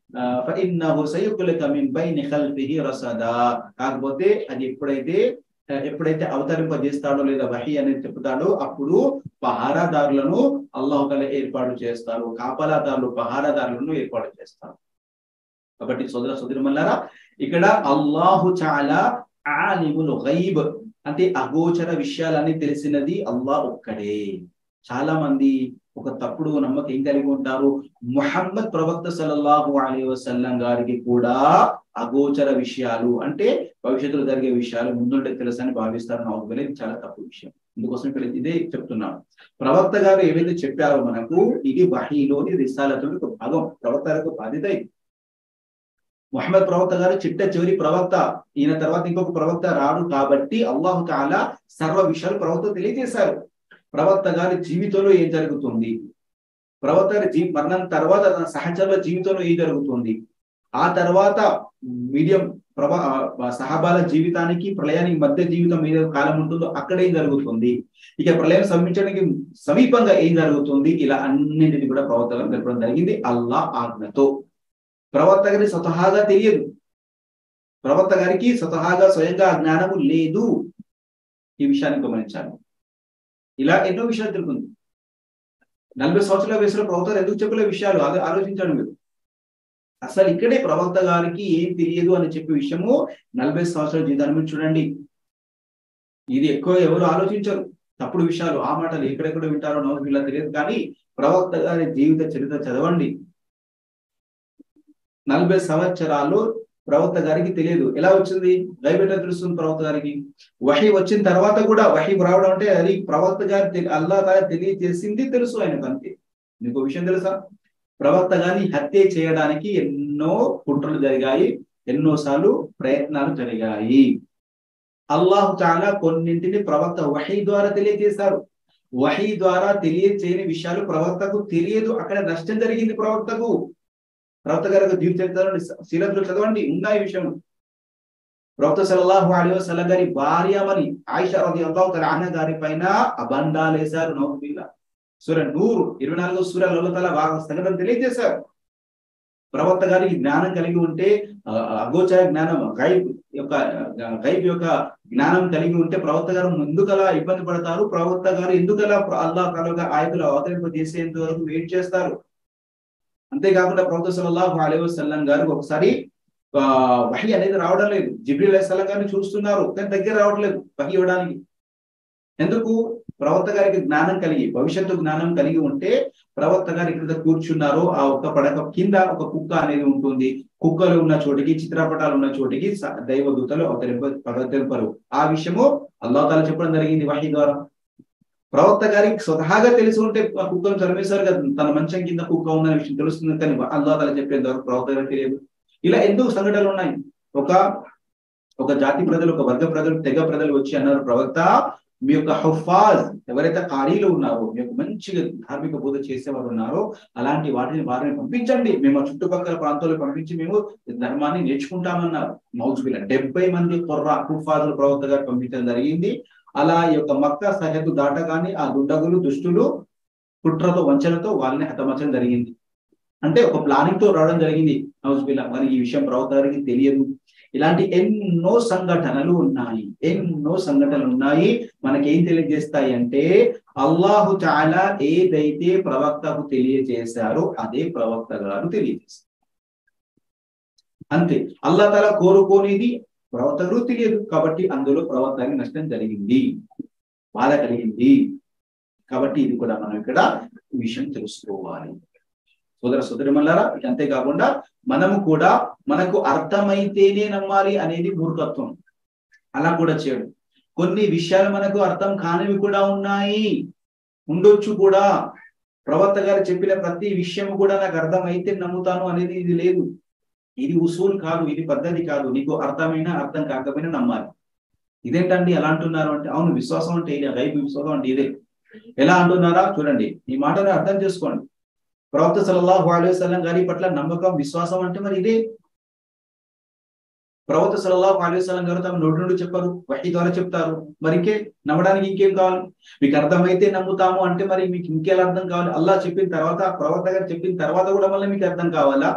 ఫఇన్నహు సయుకులక మిన్ బైని ఖల్ఫిహి రసదా కాకపోతే అది ఎప్పుడైతే ఎప్పుడైతే అవతరింపజేస్తాడో లేదా వహి అనేది చెప్తాడో అప్పుడు పహారాదారులను అల్లాహుకల ఏర్పాటు చేస్తారు కాపలాదారులు పహారాదారులను ఏర్పాటు చేస్తారు కాబట్టి సోదర సోదరిమల్లారా ఇక్కడ అల్లాహు చాలా ఆలిముల్ గైబ్ అంటే అగోచర విషయాలన్నీ తెలిసినది అల్లా ఒక్కడే చాలా మంది ఒక తప్పుడు నమ్మకం ఏం కలిగి ఉంటారు ముహమ్మద్ ప్రవక్త సల్లల్లాహు అలీ వసల్లం గారికి కూడా అగోచర విషయాలు అంటే భవిష్యత్తులో జరిగే విషయాలు ముందుంటే తెలుసు అని భావిస్తారు నాకు ఇది చాలా తప్పు విషయం అందుకోసం ఇక్కడ ఇదే చెప్తున్నాను ప్రవక్త గారు ఏవైతే చెప్పారో మనకు ఇది వహీలోని రిసాలతో ఒక భాగం ప్రవక్త గారికి బాధ్యత ముహమ్మద్ ప్రవక్త గారు చిట్ట చివరి ప్రవక్త ఈయన తర్వాత ఇంకొక ప్రవక్త రాడు కాబట్టి అల్లాహు తాలా సర్వ విషయాలు ప్రవక్త తెలియజేశారు ప్రవక్త గారి జీవితంలో ఏం జరుగుతుంది ప్రవక్త గారి జీ మరణం తర్వాత తన సహచరుల జీవితంలో ఏం జరుగుతుంది ఆ తర్వాత మీడియం ప్రభా సహబాల జీవితానికి ప్రళయానికి మధ్య జీవితం మీద కాలం ఉంటుందో అక్కడ ఏం జరుగుతుంది ఇక ప్రళయం సమీపించడానికి సమీపంగా ఏం జరుగుతుంది ఇలా అన్నింటినీ కూడా ప్రవక్త గారు తెలపడం జరిగింది అల్లా ఆజ్ఞతో ప్రవక్త గారి స్వతహాగా తెలియదు ప్రవక్త గారికి స్వతహాగా స్వయంగా జ్ఞానము లేదు ఈ విషయాన్ని గమనించాలి ఇలా ఎన్నో విషయాలు తెలుపుతుంది నలభై సంవత్సరాల వయసులో ప్రవక్త ఎందుకు చెప్పలే విషయాలు అదే ఆలోచించాడు మీరు అసలు ఇక్కడే ప్రవక్త గారికి ఏం తెలియదు అని చెప్పే విషయము నలభై సంవత్సరాల జీవితాన్ని మీరు చూడండి ఇది ఎక్కువ ఎవరు ఆలోచించరు తప్పుడు విషయాలు ఆ మాటలు ఎక్కడెక్కడ వింటారో నవ్వు ఇలా తెలియదు కానీ ప్రవక్త గారి జీవిత చరిత్ర చదవండి నలభై సంవత్సరాలు ప్రవక్త గారికి తెలియదు ఎలా వచ్చింది గైబెట తెలుస్తుంది ప్రవక్త గారికి వహి వచ్చిన తర్వాత కూడా వహి రావడం అంటే అది ప్రవక్త గారి అల్లా తాలా తెలియజేసింది తెలుసు ఆయనకు అంతే మీకు విషయం తెలుసా ప్రవక్త గారిని హత్య చేయడానికి ఎన్నో కుట్రలు జరిగాయి ఎన్నోసార్లు ప్రయత్నాలు జరిగాయి అల్లాహు చాలా కొన్నింటిని ప్రవక్త వహీ ద్వారా తెలియజేశారు వహీ ద్వారా తెలియచేయని విషయాలు ప్రవక్తకు తెలియదు అక్కడ నష్టం జరిగింది ప్రవక్తకు ప్రవక్త గారి జీవిత చరిత్రలో శీలతులు చదవండి ఉన్నాయి విషయం ప్రవక్త సలల్లాహు అలీ వసల్లం గారి భార్యమని ఆయిషా రది అల్లాహు తల గారి పైన అబండాలు వేశారు నౌబిల్లా సూర్య నూరు ఇరవై నాలుగో సూర్యాల తల సంఘటన తెలియజేశారు ప్రవక్త గారికి జ్ఞానం కలిగి ఉంటే అగోచర జ్ఞానం గైబ్ యొక్క గైబ్ యొక్క జ్ఞానం కలిగి ఉంటే ప్రవక్త గారు ఎందుకలా ఇబ్బంది పడతారు ప్రవక్త గారు ఎందుకలా అల్లా తలగా ఆయతులు అవతరింప చేసేంత వరకు వెయిట్ చేస్తారు అంతేకాకుండా ప్రవక్త సల్లల్లాహు అలైహి వసల్లం గారు ఒకసారి వహి అనేది రావడం లేదు జిబ్రీ అలైహిస్సలాం గారిని చూస్తున్నారు కానీ దగ్గర రావట్లేదు వహి ఇవ్వడానికి ఎందుకు ప్రవక్త గారికి జ్ఞానం కలిగి భవిష్యత్తు జ్ఞానం కలిగి ఉంటే ప్రవక్త గారు ఇక్కడ కూర్చున్నారు ఆ ఒక్క పడక కింద ఒక కుక్క అనేది ఉంటుంది కుక్కలు ఉన్న చోటికి చిత్రపటాలు ఉన్న చోటికి దైవదూతలు అవతరింప అవతరింపరు ఆ విషయము అల్లాహతాల చెప్పడం జరిగింది వహి ద్వారా ప్రవక్త గారికి స్వతహాగా తెలిసి ఉంటే కుక్కను చదివేశారు కదా తన మంచం కింద కుక్క ఉందనే విషయం తెలుస్తుంది కానీ అల్లాహతాల చెప్పేంత వరకు ప్రవక్త గారికి తెలియదు ఇలా ఎందుకు సంఘటనలు ఉన్నాయి ఒక ఒక జాతి ప్రజలు ఒక వర్గ ప్రజలు తెగ ప్రజలు వచ్చి అన్నారు ప్రవక్త మీ యొక్క హుఫాజ్ ఎవరైతే ఖాళీలు ఉన్నారో మీ యొక్క మంచిగా ధార్మిక బోధ చేసేవారు ఉన్నారో అలాంటి వాటిని వారిని పంపించండి మేము ఆ చుట్టుపక్కల ప్రాంతాల్లో పంపించి మేము ధర్మాన్ని నేర్చుకుంటామన్నారు మౌజుబిల డెబ్బై మంది కొర్ర హుఫాజులు ప్రవక్త గారు పంపించడం జరిగింది అలా ఈ యొక్క మక్క సరిహద్దు దాటగానే ఆ దుండగులు దుష్టులు కుట్రతో వంచనతో వాళ్ళని హతమర్చడం జరిగింది అంటే ఒక ప్లానింగ్ తో రావడం జరిగింది హౌస్బిల్లా మరి ఈ విషయం ప్రవక్త గారికి తెలియదు ఇలాంటి ఎన్నో సంఘటనలు ఉన్నాయి ఎన్నో సంఘటనలు ఉన్నాయి మనకేం తెలియజేస్తాయి అంటే అల్లాహు చాలా ఏదైతే ప్రవక్తకు తెలియజేశారో అదే ప్రవక్త గారు తెలియజేస్తారు అంతే అల్లా తల కోరుకోనిది ప్రవక్తకు తెలియదు కాబట్టి అందులో ప్రవక్తకి నష్టం జరిగింది బాధ కలిగింది కాబట్టి ఇది కూడా మనం ఇక్కడ విషయం తెలుసుకోవాలి సోదర సోదరిమల్లారా అంతేకాకుండా మనము కూడా మనకు అర్థమైతేనే నమ్మాలి అనేది మూర్ఖత్వం అలా కూడా చేయడు కొన్ని విషయాలు మనకు అర్థం కానివి కూడా ఉన్నాయి ఉండొచ్చు కూడా ప్రవక్త గారు చెప్పిన ప్రతి విషయం కూడా నాకు అర్థమైతే నమ్ముతాను అనేది ఇది లేదు ఇది ఉసూల్ కాదు ఇది పద్ధతి కాదు నీకు అర్థమైనా అర్థం కాకపోయినా నమ్మాలి ఇదేంటండి ఎలా అంటున్నారు అంటే అవును విశ్వాసం అంటే ఇదే రైతు విశ్వాసం అంటే ఇదే ఎలా అంటున్నారా చూడండి ఈ మాటను అర్థం చేసుకోండి ప్రవక్త సల్లల్లాహు అలైహి వసల్లం గారి పట్ల నమ్మకం విశ్వాసం అంటే మరి ఇదే ప్రవక్త సల్లల్లాహు అలైహి వసల్లం గారు తమ నోటి నుండి చెప్పారు వహీ ద్వారా చెప్తారు మరి ఇంకే నమ్మడానికి ఇంకేం కావాలి మీకు అర్థమైతే నమ్ముతాము అంటే మరి మీకు ఇంకేలా అర్థం కావాలి అల్లా చెప్పిన తర్వాత ప్రవక్త గారు చెప్పిన తర్వాత కూడా మళ్ళీ మీకు అర్థం కావాలా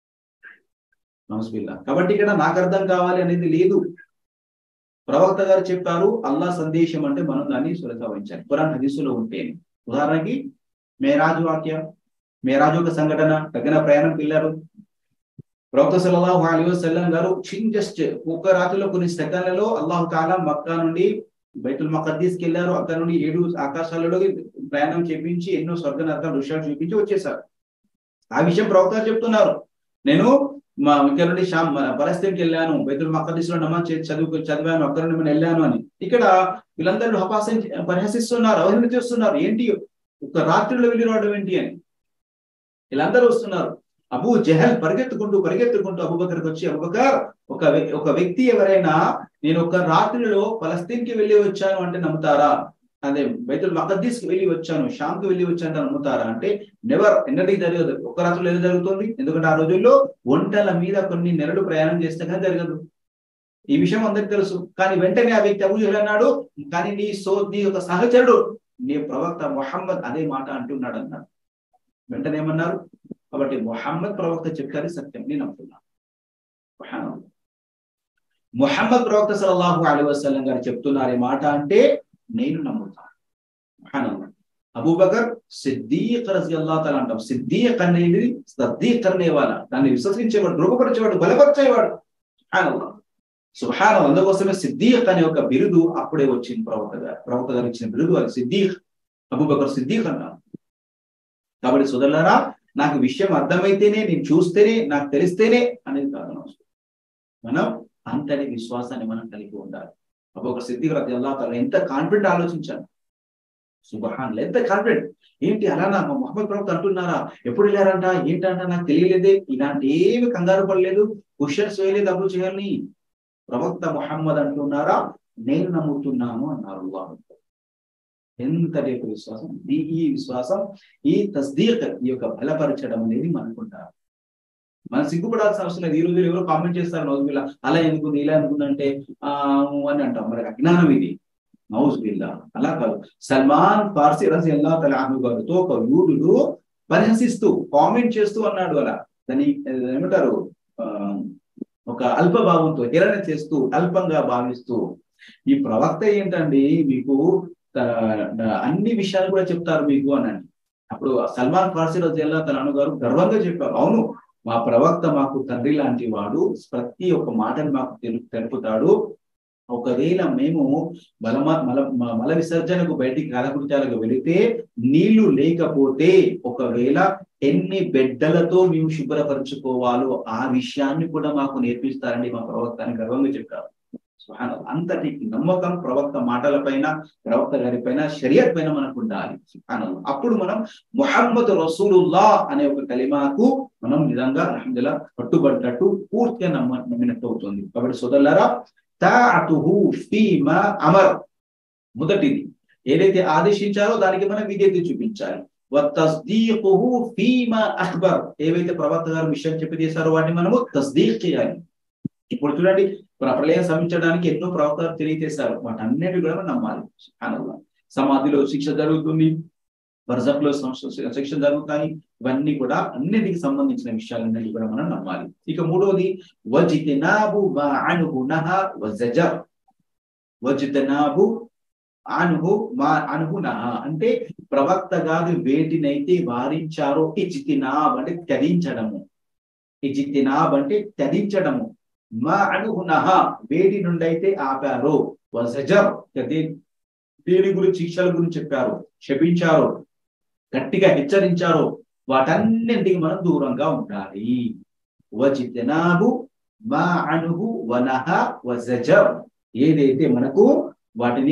నమస్బిల్లా కాబట్టి ఇక్కడ నాకు అర్థం కావాలి అనేది లేదు ప్రవక్త గారు చెప్పారు అల్లా సందేశం అంటే మనం దాన్ని సురసవహించాలి పురాణ హదీసులో ఉంటే ఉదాహరణకి మేరాజు వాక్యం మేరాజు ఒక సంఘటన తగిన ప్రయాణం పిల్లరు ప్రవక్త సల్లల్లాహు అలైహి వసల్లం గారు చిన్ జస్ట్ ఒక్క రాత్రిలో కొన్ని సెకండ్లలో అల్లాహు తాలా మక్కా నుండి బైతుల్ మకద్దీస్కి వెళ్ళారు అక్కడ నుండి ఏడు ఆకాశాలలో ప్రయాణం చేపించి ఎన్నో స్వర్గ నరక దృశ్యాలు చూపించి వచ్చేసారు ఆ విషయం ప్రవక్త చెప్తున్నారు నేను మా ఇక్కడ నుండి షామ్ పలస్తీన్కి వెళ్ళాను బైతుల్ మకదీస్ లో నమాజ్ చదువు చదివాను అక్కడ నుండి నేను వెళ్ళాను అని ఇక్కడ వీళ్ళందరూ హపాసం పరిహసిస్తున్నారు అవహేళన చేస్తున్నారు ఏంటి ఒక రాత్రిలో వెళ్ళి రావడం ఏంటి అని వీళ్ళందరూ వస్తున్నారు అబూ జహల్ పరిగెత్తుకుంటూ పరిగెత్తుకుంటూ అబుబకర్కి వచ్చి అబుబకర్ ఒక ఒక వ్యక్తి ఎవరైనా నేను ఒక రాత్రిలో పలస్తీన్కి వెళ్ళి వచ్చాను అంటే నమ్ముతారా అదే బైతుల్ మకద్దీస్ కి వెళ్ళి వచ్చాను షామ్ కి వెళ్ళి వచ్చాను నమ్ముతారా అంటే నెవర్ ఎన్నటికి జరగదు ఒక రాత్రిలో ఏదో జరుగుతుంది ఎందుకంటే ఆ రోజుల్లో ఒంటల మీద కొన్ని నెలలు ప్రయాణం చేస్తే కానీ జరగదు ఈ విషయం అందరికి తెలుసు కానీ వెంటనే ఆ వ్యక్తి అబూ జహల్ అన్నాడు కానీ నీ సో నీ ఒక సహచరుడు నీ ప్రవక్త మొహమ్మద్ అదే మాట అంటున్నాడు అన్నాడు వెంటనే ఏమన్నారు కాబట్టి మొహమ్మద్ ప్రవక్త చెప్పారు సత్యం నేను నమ్ముతున్నాను మొహమ్మద్ ప్రవక్త సల్లల్లాహు అలైహి వసల్లం గారు చెప్తున్నారు ఈ మాట అంటే నేను నమ్ముతాను అబూబకర్ సిద్దీక్ రజి అల్లా తల అంటాం సిద్దీక్ అనేది సద్దీక్ అనేవాళ్ళ దాన్ని విశ్వసించేవాడు రూపపరిచేవాడు బలపరిచేవాడు సుహాన్ అందుకోసమే సిద్దీక్ అనే ఒక బిరుదు అప్పుడే వచ్చింది ప్రవక్త గారు ప్రవక్త గారు ఇచ్చిన బిరుదు అది సిద్దీక్ అబూబకర్ సిద్దీక్ అన్నారు కాబట్టి సోదరులారా నాకు విషయం అర్థమైతేనే నేను చూస్తేనే నాకు తెలిస్తేనే అనేది కాదు మనం అంతటి విశ్వాసాన్ని మనం కలిగి ఉండాలి ఒక సిద్ధికి రతి అల్లా ఎంత కాన్ఫిడెంట్ ఆలోచించాను సుబహాన్ ఎంత కాన్ఫిడెంట్ ఏంటి అలానా మా మొహమ్మద్ ప్రవక్త అంటున్నారా ఎప్పుడు వెళ్ళారంట ఏంటంట నాకు తెలియలేదే ఇలాంటి ఏమి కంగారు పడలేదు క్వశ్చన్స్ వేయలేదు అబు చేయాలని ప్రవక్త మొహమ్మద్ అంటున్నారా నేను నమ్ముతున్నాను అన్నారు అల్లాహ్ ఎంతటి యొక్క విశ్వాసం ఈ ఈ విశ్వాసం ఈ తస్దీక్ ఈ యొక్క బలపరచడం అనేది మనకుంటారు మనం సిగ్గుపడాల్సిన అవసరం లేదు ఈ రోజు ఎవరో కామెంట్ చేస్తారు నౌజుబిల్లా అలా ఎందుకుంది ఇలా ఎందుకుందంటే ఆ అని అంటాం మరి అజ్ఞానం ఇది నౌజుబిల్లా అలా కాదు సల్మాన్ ఫార్సీ రసి అల్లా తలాహు గారితో ఒక యూదుడు పరిహసిస్తూ కామెంట్ చేస్తూ అన్నాడు అలా దాన్ని ఏమంటారు ఒక అల్ప భావంతో హేళన చేస్తూ అల్పంగా భావిస్తూ ఈ ప్రవక్త ఏంటండి మీకు అన్ని విషయాలు కూడా చెప్తారు మీకు అనండి అప్పుడు సల్మాన్ ఫార్సీ రజిల్లా తన గారు గర్వంగా చెప్పారు అవును మా ప్రవక్త మాకు తండ్రి లాంటి వాడు ప్రతి ఒక్క మాటను మాకు తెలు తెలుపుతాడు ఒకవేళ మేము మల మల మల విసర్జనకు బయటికి కాలకృత్యాలకు వెళితే నీళ్లు లేకపోతే ఒకవేళ ఎన్ని బిడ్డలతో మేము శుభ్రపరచుకోవాలో ఆ విషయాన్ని కూడా మాకు నేర్పిస్తారని మా ప్రవక్త అని గర్వంగా చెప్పారు అంతటి నమ్మకం ప్రవక్త మాటలపైన ప్రవక్త గారి పైన షరియత్ పైన మనకు ఉండాలి అప్పుడు మనం మొహమ్మద్ రసూలుల్లా అనే ఒక కలిమాకు మనం నిజంగా అహ్మదుల్లా పట్టుబడ్డట్టు పూర్తిగా నమ్మ నమ్మినట్టు అవుతుంది కాబట్టి సోదరులారా తాతుహు ఫీమా అమర్ మొదటిది ఏదైతే ఆదేశించారో దానికి మనం విధేయత చూపించాలి తస్దీకుహు ఫీమా అక్బర్ ఏవైతే ప్రవక్త గారు విషయం చెప్పి చేశారో వాటిని మనము తస్దీక్ చేయాలి ఇప్పుడు చూడండి ప్రళయం సమించడానికి ఎన్నో ప్రవక్తలు తెలియజేశారు వాటన్నిటి కూడా మనం నమ్మాలి అనల్లా సమాధిలో శిక్ష జరుగుతుంది బర్జక్ లో శిక్ష జరుగుతాయి ఇవన్నీ కూడా అన్నిటికి సంబంధించిన విషయాలన్నిటి కూడా మనం నమ్మాలి ఇక మూడవది వజితనాబు అనుగుణహ వజజర్ వజితనాబు అనుహు మా అనుగుణహ అంటే ప్రవక్త గారు వేటినైతే వారించారో ఇజితినాబ్ అంటే త్యదించడము ఇజితినాబ్ అంటే త్యదించడము మా అనుగుణహ వేటి నుండి అయితే ఆపారో వజజర్ దేని గురించి శిక్షల గురించి చెప్పారు శపించారు గట్టిగా హెచ్చరించారో వాటన్నింటికి మనం దూరంగా ఉండాలి వజితనాబు మా అనుగు వనహ వజజర్ ఏదైతే మనకు వాటిని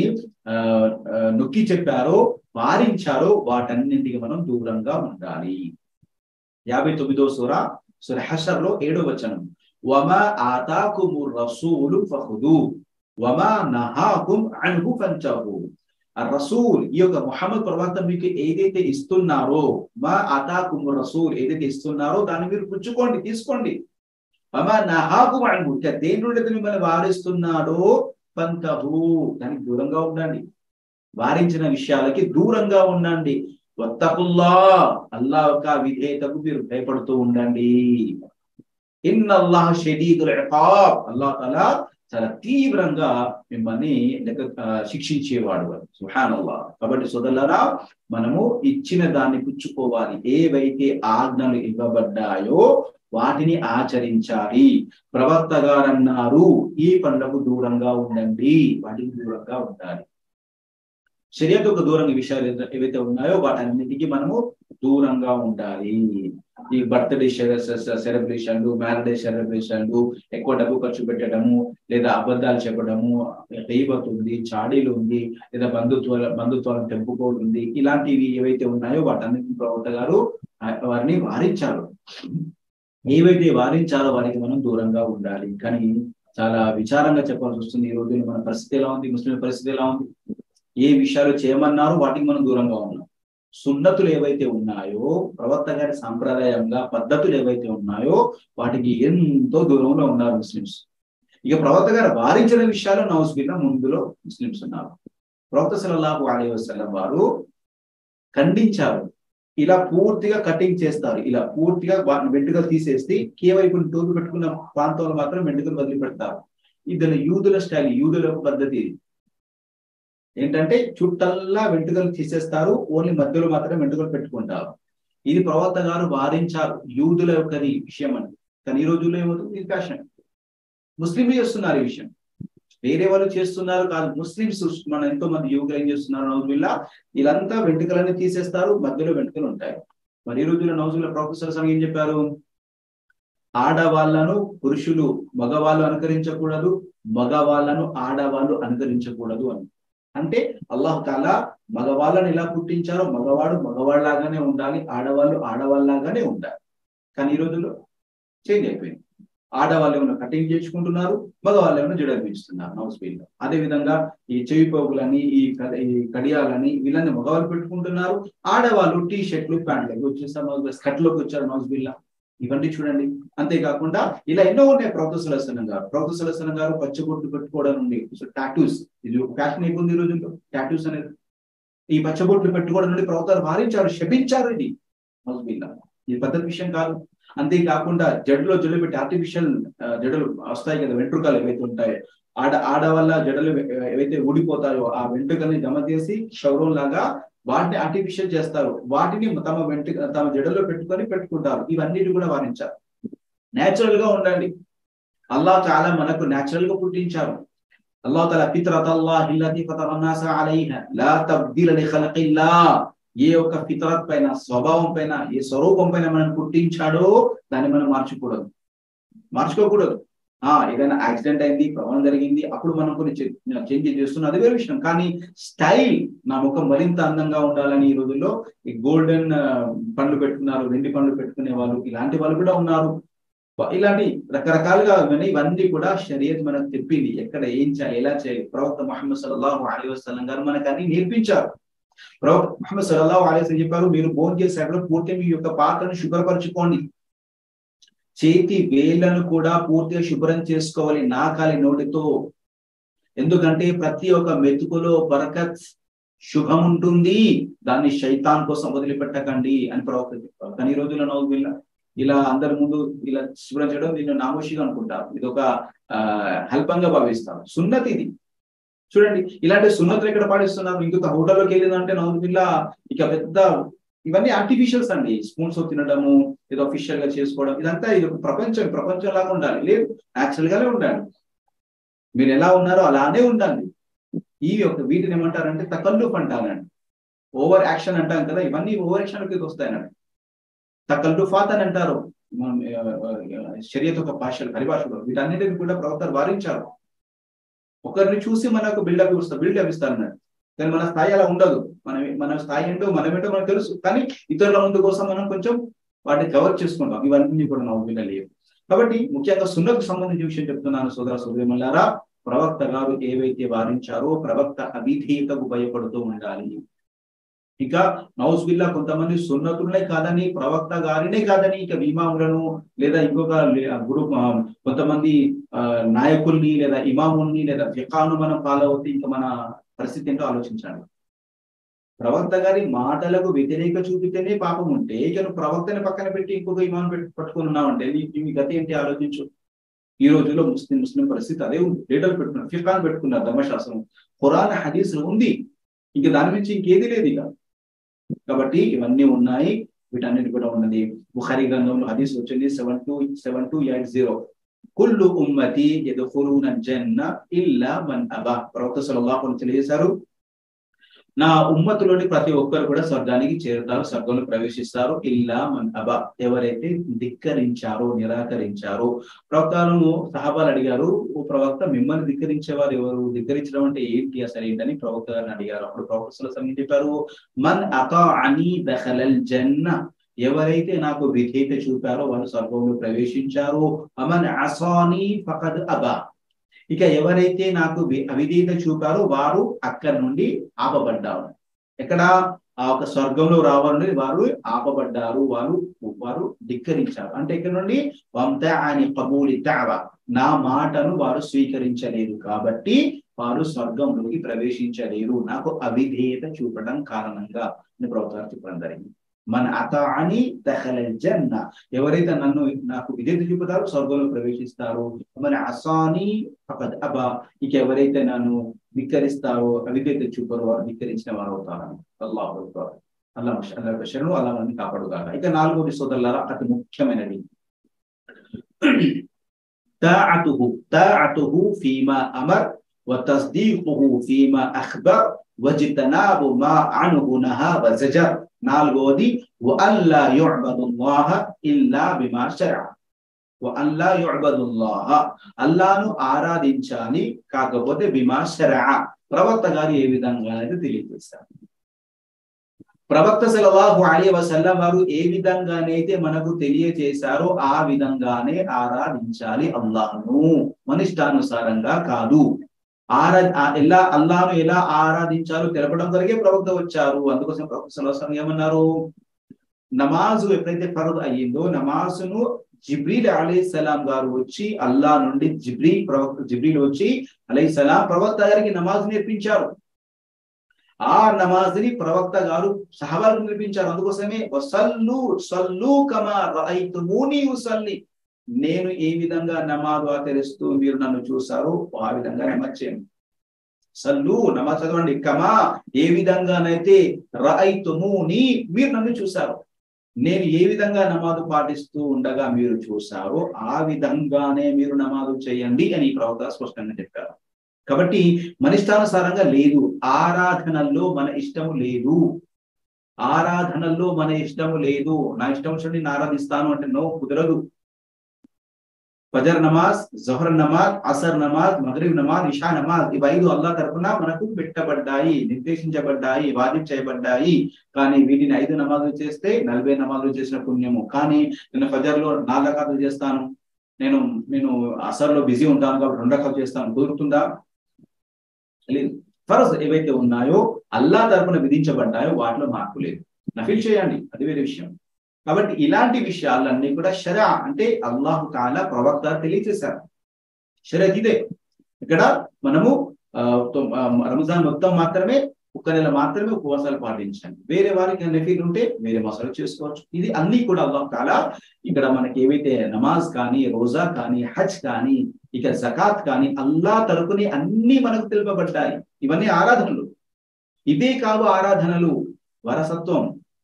నొక్కి చెప్పారో వారించారో వాటన్నింటికి మనం దూరంగా ఉండాలి యాభై తొమ్మిదో సూర సుర హషర్ లో ఏడో వచనం వమా ఆతాకుము రసూలు ఫహుదు వమా నహాకుం అన్హు ఫంచహు ఆ రసూల్ ఈ యొక్క ముహమ్మద్ ప్రవక్త మీకు ఏదైతే ఇస్తున్నారో మా అతాకుం రసూల్ ఏదైతే ఇస్తున్నారో దాన్ని మీరు పుచ్చుకోండి తీసుకోండి వమా నహాకుం అన్హు దేని నుండి మిమ్మల్ని వారిస్తున్నాడో పంతహు దానికి దూరంగా ఉండండి వారించిన విషయాలకి దూరంగా ఉండండి వత్తకుల్లా అల్లా యొక్క విధేయతకు మీరు భయపడుతూ ఉండండి ఇన్నల్లాహ్ షదీదుల్ ఇకాబ్ అల్లాహ్ తఆలా చాలా తీవ్రంగా మిమ్మల్ని శిక్షించేవాడు సుహానల్లా కాబట్టి సోదరులారా మనము ఇచ్చిన దాన్ని పుచ్చుకోవాలి ఏవైతే ఆజ్ఞలు ఇవ్వబడ్డాయో వాటిని ఆచరించాలి ప్రవక్త గారన్నారు ఈ పండ్లకు దూరంగా ఉండండి వాటికి దూరంగా ఉండాలి శరీరకు దూరంగా విషయాలు ఏవైతే ఉన్నాయో వాటన్నిటికీ మనము దూరంగా ఉండాలి ఈ బర్త్డే సెలబ్రేషన్లు మ్యారేజ్ సెలబ్రేషన్లు ఎక్కువ డబ్బు ఖర్చు పెట్టడము లేదా అబద్ధాలు చెప్పడము దైవత ఉంది చాడీలు ఉంది లేదా బంధుత్వ బంధుత్వాలను తెంపుకోవడం ఉంది ఇలాంటివి ఏవైతే ఉన్నాయో వాటన్నిటిని ప్రవక్త గారు వారిని వారించారు ఏవైతే వారించాలో వారికి మనం దూరంగా ఉండాలి కానీ చాలా విచారంగా చెప్పాల్సి వస్తుంది ఈ రోజు మన పరిస్థితి ఎలా ఉంది ముస్లిం పరిస్థితి ఎలా ఉంది ఏ విషయాలు చేయమన్నారో వాటికి మనం దూరంగా ఉన్నాం సున్నతులు ఏవైతే ఉన్నాయో ప్రవక్త గారి సాంప్రదాయంగా పద్ధతులు ఏవైతే ఉన్నాయో వాటికి ఎంతో దూరంలో ఉన్నారు ముస్లిమ్స్ ఇక ప్రవక్త గారు వారించిన విషయాలు నౌస్బిల్లా ముందులో ముస్లిమ్స్ ఉన్నారు ప్రవక్త సలల్లాహు అలీ వసల్లం వారు ఖండించారు ఇలా పూర్తిగా కటింగ్ చేస్తారు ఇలా పూర్తిగా వెంట్రుకలు తీసేసి కేవైపు టోపి పెట్టుకున్న ప్రాంతంలో మాత్రం వెంట్రుకలు వదిలిపెడతారు ఇది యూదుల స్టైల్ యూదుల పద్ధతి ఏంటంటే చుట్టల్లా వెంట్రుకలు తీసేస్తారు ఓన్లీ మధ్యలో మాత్రమే వెంట్రుకలు పెట్టుకుంటారు ఇది ప్రవక్త గారు వారించారు యూదుల యొక్కది విషయం అని కానీ ఈ రోజుల్లో ఏమవుతుంది ఇది ఫ్యాషన్ ముస్లింలు చేస్తున్నారు ఈ విషయం వేరే వాళ్ళు చేస్తున్నారు కాదు ముస్లింస్ మన ఎంతో మంది యువకులు ఏం చేస్తున్నారు నౌజుల్లా వీళ్ళంతా వెంట్రుకలన్నీ తీసేస్తారు మధ్యలో వెంట్రుకలు ఉంటాయి మరి ఈ రోజుల్లో నౌజుల్లా ప్రొఫెసర్ ఏం చెప్పారు ఆడవాళ్లను పురుషులు మగవాళ్ళు అనుకరించకూడదు మగవాళ్లను ఆడవాళ్ళు అనుకరించకూడదు అని అంటే అల్లాహ్ తాలా మగవాళ్ళని ఎలా పుట్టించారో మగవాడు మగవాళ్ళలాగానే ఉండాలి ఆడవాళ్ళు ఆడవాళ్ళలాగానే ఉండాలి కానీ ఈ రోజుల్లో చేంజ్ అయిపోయింది ఆడవాళ్ళు ఏమైనా కటింగ్ చేసుకుంటున్నారు మగవాళ్ళు ఏమైనా జడలు పెంచుతున్నారు నౌస్ లో అదే విధంగా ఈ చెవి పోగులని ఈ ఈ కడియాలని వీళ్ళని మగవాళ్ళు పెట్టుకుంటున్నారు ఆడవాళ్ళు టీ షర్ట్లు ప్యాంట్లకు వచ్చేసారు స్కట్లోకి వచ్చారు నౌస్ బిల్లా ఇవన్నీ చూడండి అంతేకాకుండా ఇలా ఎన్నో ఉన్నాయి ప్రవక్త సులసనం గారు ప్రవక్త సులసనం గారు పచ్చబొట్టు పెట్టుకోవడం నుండి సో టాటూస్ ఇది ఫ్యాషన్ అయిపోయింది ఈ రోజుల్లో టాటూస్ అనేది ఈ పచ్చబొట్లు పెట్టుకోవడం నుండి ప్రవక్తలు వారించారు శపించారు ఇది మౌజుబిల్లా ఇది పద్ధతి విషయం కాదు అంతేకాకుండా జడలో జడలు పెట్టి ఆర్టిఫిషియల్ జడలు వస్తాయి కదా వెంట్రుకలు ఏవైతే ఉంటాయో ఆడ ఆడవల్ల జడలు ఏవైతే ఊడిపోతాయో ఆ వెంట్రుకల్ని జమ చేసి క్షౌరం లాగా వాటిని ఆర్టిఫిషియల్ చేస్తారు వాటిని తమ వెంట తమ జడలో పెట్టుకొని పెట్టుకుంటారు ఇవన్నిటి కూడా వారించారు నేచురల్ గా ఉండండి అల్లాహ్ చాలా మనకు నేచురల్ గా పుట్టించారు అల్లాహ్ తల ఫిత్రత్ అల్లాహ్ ఇల్లతి ఫతరన్నాస అలైహా లా తబ్దీల లి ఖల్ఖిల్లాహ్ ఏ ఒక్క ఫితరత్ పైన స్వభావం పైన ఏ స్వరూపం పైన మనం పుట్టించాడో దాన్ని మనం మార్చకూడదు మార్చుకోకూడదు ఆ ఏదైనా యాక్సిడెంట్ అయింది ప్రమాదం జరిగింది అప్పుడు మనం కొన్ని చేంజ్ చేస్తున్నాం అది వేరే విషయం కానీ స్టైల్ నా ముఖం మరింత అందంగా ఉండాలని ఈ రోజుల్లో ఈ గోల్డెన్ పండ్లు పెట్టుకున్నారు వెండి పండ్లు పెట్టుకునే వాళ్ళు ఇలాంటి వాళ్ళు కూడా ఉన్నారు ఇలాంటి రకరకాలుగా ఇవన్నీ ఇవన్నీ కూడా షరియత్ మనకు చెప్పింది ఎక్కడ ఏం చేయాలి ఎలా చేయాలి ప్రవక్త మహమ్మద్ సల్లాహు అలీ వసలం గారు మనకు అన్ని నేర్పించారు ప్రవక్త మహమ్మద్ సల్లాహు అలీ చెప్పారు మీరు భోజనం చేసేటప్పుడు పూర్తి మీ యొక్క పాత్రను శుభ్రపరచుకోండి చేతి వేళ్లను కూడా పూర్తిగా శుభ్రం చేసుకోవాలి నాకాలి నోటితో ఎందుకంటే ప్రతి ఒక్క మెతుకులో బరకత్ శుభం ఉంటుంది దాన్ని శైతాన్ కోసం వదిలిపెట్టకండి అని ప్రవక్త చెప్పారు కానీ ఈ రోజుల్లో నవ్వు ఇలా అందరి ముందు ఇలా శుభ్రం చేయడం దీన్ని నామోషిగా అనుకుంటారు ఇది ఒక హల్పంగా భావిస్తారు సున్నతి ఇది చూడండి ఇలాంటి సున్నతులు ఎక్కడ పాటిస్తున్నారు ఇంకొక హోటల్లోకి వెళ్ళిందంటే నవ్వుపిల్ల ఇక పెద్ద ఇవన్నీ ఆర్టిఫిషియల్స్ అండి స్పూన్స్ తినడము ఏదో అఫీషియల్ గా చేసుకోవడం ఇదంతా ఇది ఒక ప్రపంచం ప్రపంచం లాగా ఉండాలి లేదు యాక్చువల్ గానే ఉండాలి మీరు ఎలా ఉన్నారో అలానే ఉండాలి ఈ యొక్క వీటిని ఏమంటారంటే తకల్లుఫ్ అంటారండి ఓవర్ యాక్షన్ అంటాం కదా ఇవన్నీ ఓవర్ యాక్షన్ కింద వస్తాయనండి తకల్లుఫాత్ అని అంటారు శరీరత ఒక భాషలు పరిభాషలో వీటన్నిటిని కూడా ప్రవక్తలు వారించారు ఒకరిని చూసి మనకు బిల్డప్ ఇస్తారు బిల్డప్ ఇస్తారన్నాడు కానీ మన స్థాయి అలా ఉండదు మన మన స్థాయి ఏంటో మనం ఏంటో మనకు తెలుసు కానీ ఇతరుల ముందు కోసం మనం కొంచెం వాటిని కవర్ చేసుకుంటాం ఇవన్నీ కూడా నవ్వు లేవు కాబట్టి ముఖ్యంగా సున్నకు సంబంధించిన విషయం చెప్తున్నాను సోదర సోదరిమల్లారా ప్రవక్త గారు ఏవైతే వారించారో ప్రవక్త అవిధేయతకు భయపడుతూ ఉండాలి ఇక నౌజ్బిల్లా కొంతమంది సున్నతులనే కాదని ప్రవక్త గారినే కాదని ఇక ఇమాములను లేదా ఇంకొక గురు కొంతమంది నాయకుల్ని లేదా ఇమాముల్ని లేదా ఫికాను మనం ఫాలో అవుతే ఇంకా మన పరిస్థితి ఏంటో ఆలోచించండి ప్రవక్త గారి మాటలకు వ్యతిరేక చూపితేనే పాపం ఉంటే ఇక నువ్వు ప్రవక్తని పక్కన పెట్టి ఇంకొక ఇమాన్ పెట్టి పట్టుకుని ఉన్నావంటే నీ మీ గతి ఏంటి ఆలోచించు ఈ రోజుల్లో ముస్లిం ముస్లిం పరిస్థితి అదే ఉంది లీడర్లు పెట్టుకున్నారు ఫికాన్ పెట్టుకున్నారు ధర్మశాస్త్రం ఖురాన్ హదీస్ ఉంది ఇంక దాని నుంచి ఇంకేది లేదు ఇక కాబట్టి ఇవన్నీ ఉన్నాయి వీటన్నిటి కూడా ఉన్నది బుఖారీ గ్రంథంలో హదీస్ వచ్చింది seven two seven two eight zero కుల్లు ఉమ్మతి ఎదుఖులూన జన్న ఇల్లా మన్ అబా ప్రవక్త సల్లల్లాహు అలైహి తెలియజేశారు నా ఉమ్మతులోని ప్రతి ఒక్కరు కూడా స్వర్గానికి చేరుతారు స్వర్గంలో ప్రవేశిస్తారు ఇల్లా మన్ అబా ఎవరైతే ధిక్కరించారో నిరాకరించారో ప్రవక్తలను సహాబాలు అడిగారు ఓ ప్రవక్త మిమ్మల్ని ధిక్కరించేవారు ఎవరు ధిక్కరించడం అంటే ఏంటి అసలు ఏంటని ప్రవక్త గారిని అడిగారు అప్పుడు ప్రవక్త సమయం చెప్పారు మన్ అతా అని దఖలల్ జన్న ఎవరైతే నాకు విధేయత చూపారో వాళ్ళు స్వర్గంలో ప్రవేశించారో అమన్ అసాని ఫకద్ అబా ఇక ఎవరైతే నాకు అవిధేయత చూపారో వారు అక్కడి నుండి ఆపబడ్డారు ఎక్కడ ఆ ఒక స్వర్గంలో రావాలని వారు ఆపబడ్డారు వారు వారు ధిక్కరించారు అంటే ఇక్కడ నుండి వంత అని కబూలి తావ నా మాటను వారు స్వీకరించలేదు కాబట్టి వారు స్వర్గంలోకి ప్రవేశించలేరు నాకు అవిధేయత చూపడం కారణంగా అని ప్రభుత్వాలు చెప్పడం జరిగింది మన అతాని దహల జన్న ఎవరైతే నన్ను నాకు విధేయత చూపుతారో స్వర్గంలో ప్రవేశిస్తారు మన అసాని ఫకద్ అబా ఇక ఎవరైతే నన్ను ధిక్కరిస్తారో అవిధేయత చూపరో వారు ధిక్కరించిన వారు అవుతారని అల్లాహు అల్లా అల్లా శరణు అల్లా మనల్ని కాపాడుగాక ఇక నాలుగోది సోదరులారా అతి ముఖ్యమైనది తాఅతుహు తాఅతుహు ఫీమా అమర్ وتصديقه فيما أخبر واجتناب ما عنه نهى وزجر నాలుగోది వఅల్లా యుఅబదుల్లాహ ఇల్లా బిమా షరఅ వఅల్లా యుఅబదుల్లాహ అల్లాను ఆరాధించాలి కాకపోతే బిమా షరఅ ప్రవక్త గారు ఏ విధంగా అనేది తెలియజేస్తారు ప్రవక్త సలవాహు అలీ వసల్లం వారు ఏ విధంగానైతే మనకు తెలియజేశారో ఆ విధంగానే ఆరాధించాలి అల్లాహను మనిష్టానుసారంగా కాదు ఆరా ఎలా అల్లాను ఎలా ఆరాధించాలో తెలపడం కొరకే ప్రవక్త వచ్చారు అందుకోసం ప్రవక్త సలహా ఏమన్నారు నమాజు ఎప్పుడైతే ఫరద్ అయ్యిందో నమాజును జిబ్రీల్ అలీ సలాం గారు వచ్చి అల్లా నుండి జిబ్రీ ప్రవక్త జిబ్రీల్ వచ్చి అలై సలాం ప్రవక్త గారికి నమాజ్ నేర్పించారు ఆ నమాజ్ని ప్రవక్త గారు సహబాలకు నేర్పించారు అందుకోసమే వసల్లు సల్లు కమా రైతుమూని ఉసల్లి నేను ఏ విధంగా నమాజ్ ఆచరిస్తూ మీరు నన్ను చూసారో ఆ విధంగా నమాజ్ చేయండి సల్లు నమాజ్ చదవండి కమా ఏ విధంగానైతే నీ మీరు నన్ను చూశారు నేను ఏ విధంగా నమాజు పాటిస్తూ ఉండగా మీరు చూశారో ఆ విధంగానే మీరు నమాజు చేయండి అని ప్రవక్త స్పష్టంగా చెప్పారు కాబట్టి మన ఇష్టానుసారంగా లేదు ఆరాధనల్లో మన ఇష్టము లేదు ఆరాధనల్లో మన ఇష్టము లేదు నా ఇష్టం వచ్చినట్టు నేను ఆరాధిస్తాను అంటే నో కుదరదు ఫజర్ నమాజ్ జహర్ నమాజ్ అసర్ నమాజ్ మగరీబ్ నమాజ్ ఇషా నమాజ్ ఇవి ఐదు అల్లా తరపున మనకు పెట్టబడ్డాయి నిర్దేశించబడ్డాయి వాజిబ్ చేయబడ్డాయి కానీ వీటిని ఐదు నమాజులు చేస్తే నలభై నమాజులు చేసిన పుణ్యము కానీ నేను ఫజర్ లో నాలుగు రకాలు చేస్తాను నేను నేను అసర్లో బిజీ ఉంటాను కాబట్టి రెండు రకాలు చేస్తాను కుదురుతుందా లేదు ఫరజ్ ఏవైతే ఉన్నాయో అల్లా తరపున విధించబడ్డాయో వాటిలో మార్పు లేదు నఫిల్ చేయండి అది వేరే విషయం కాబట్టి ఇలాంటి విషయాలన్నీ కూడా షరా అంటే అల్లాహు తాలా ప్రవక్త తెలియజేశారు షరత్ ఇదే ఇక్కడ మనము రంజాన్ మొత్తం మాత్రమే ఒక్క నెల మాత్రమే ఉపవాసాలు పాటించండి వేరే వారికి నఫీల్ ఉంటే వేరే మసాలు చేసుకోవచ్చు ఇది అన్ని కూడా అల్లాహ్ తాలా ఇక్కడ మనకి ఏవైతే నమాజ్ కానీ రోజా కానీ హజ్ కానీ ఇక జకాత్ కానీ అల్లా తరపుని అన్ని మనకు తెలుపబడ్డాయి ఇవన్నీ ఆరాధనలు ఇదే కాదు ఆరాధనలు వారసత్వం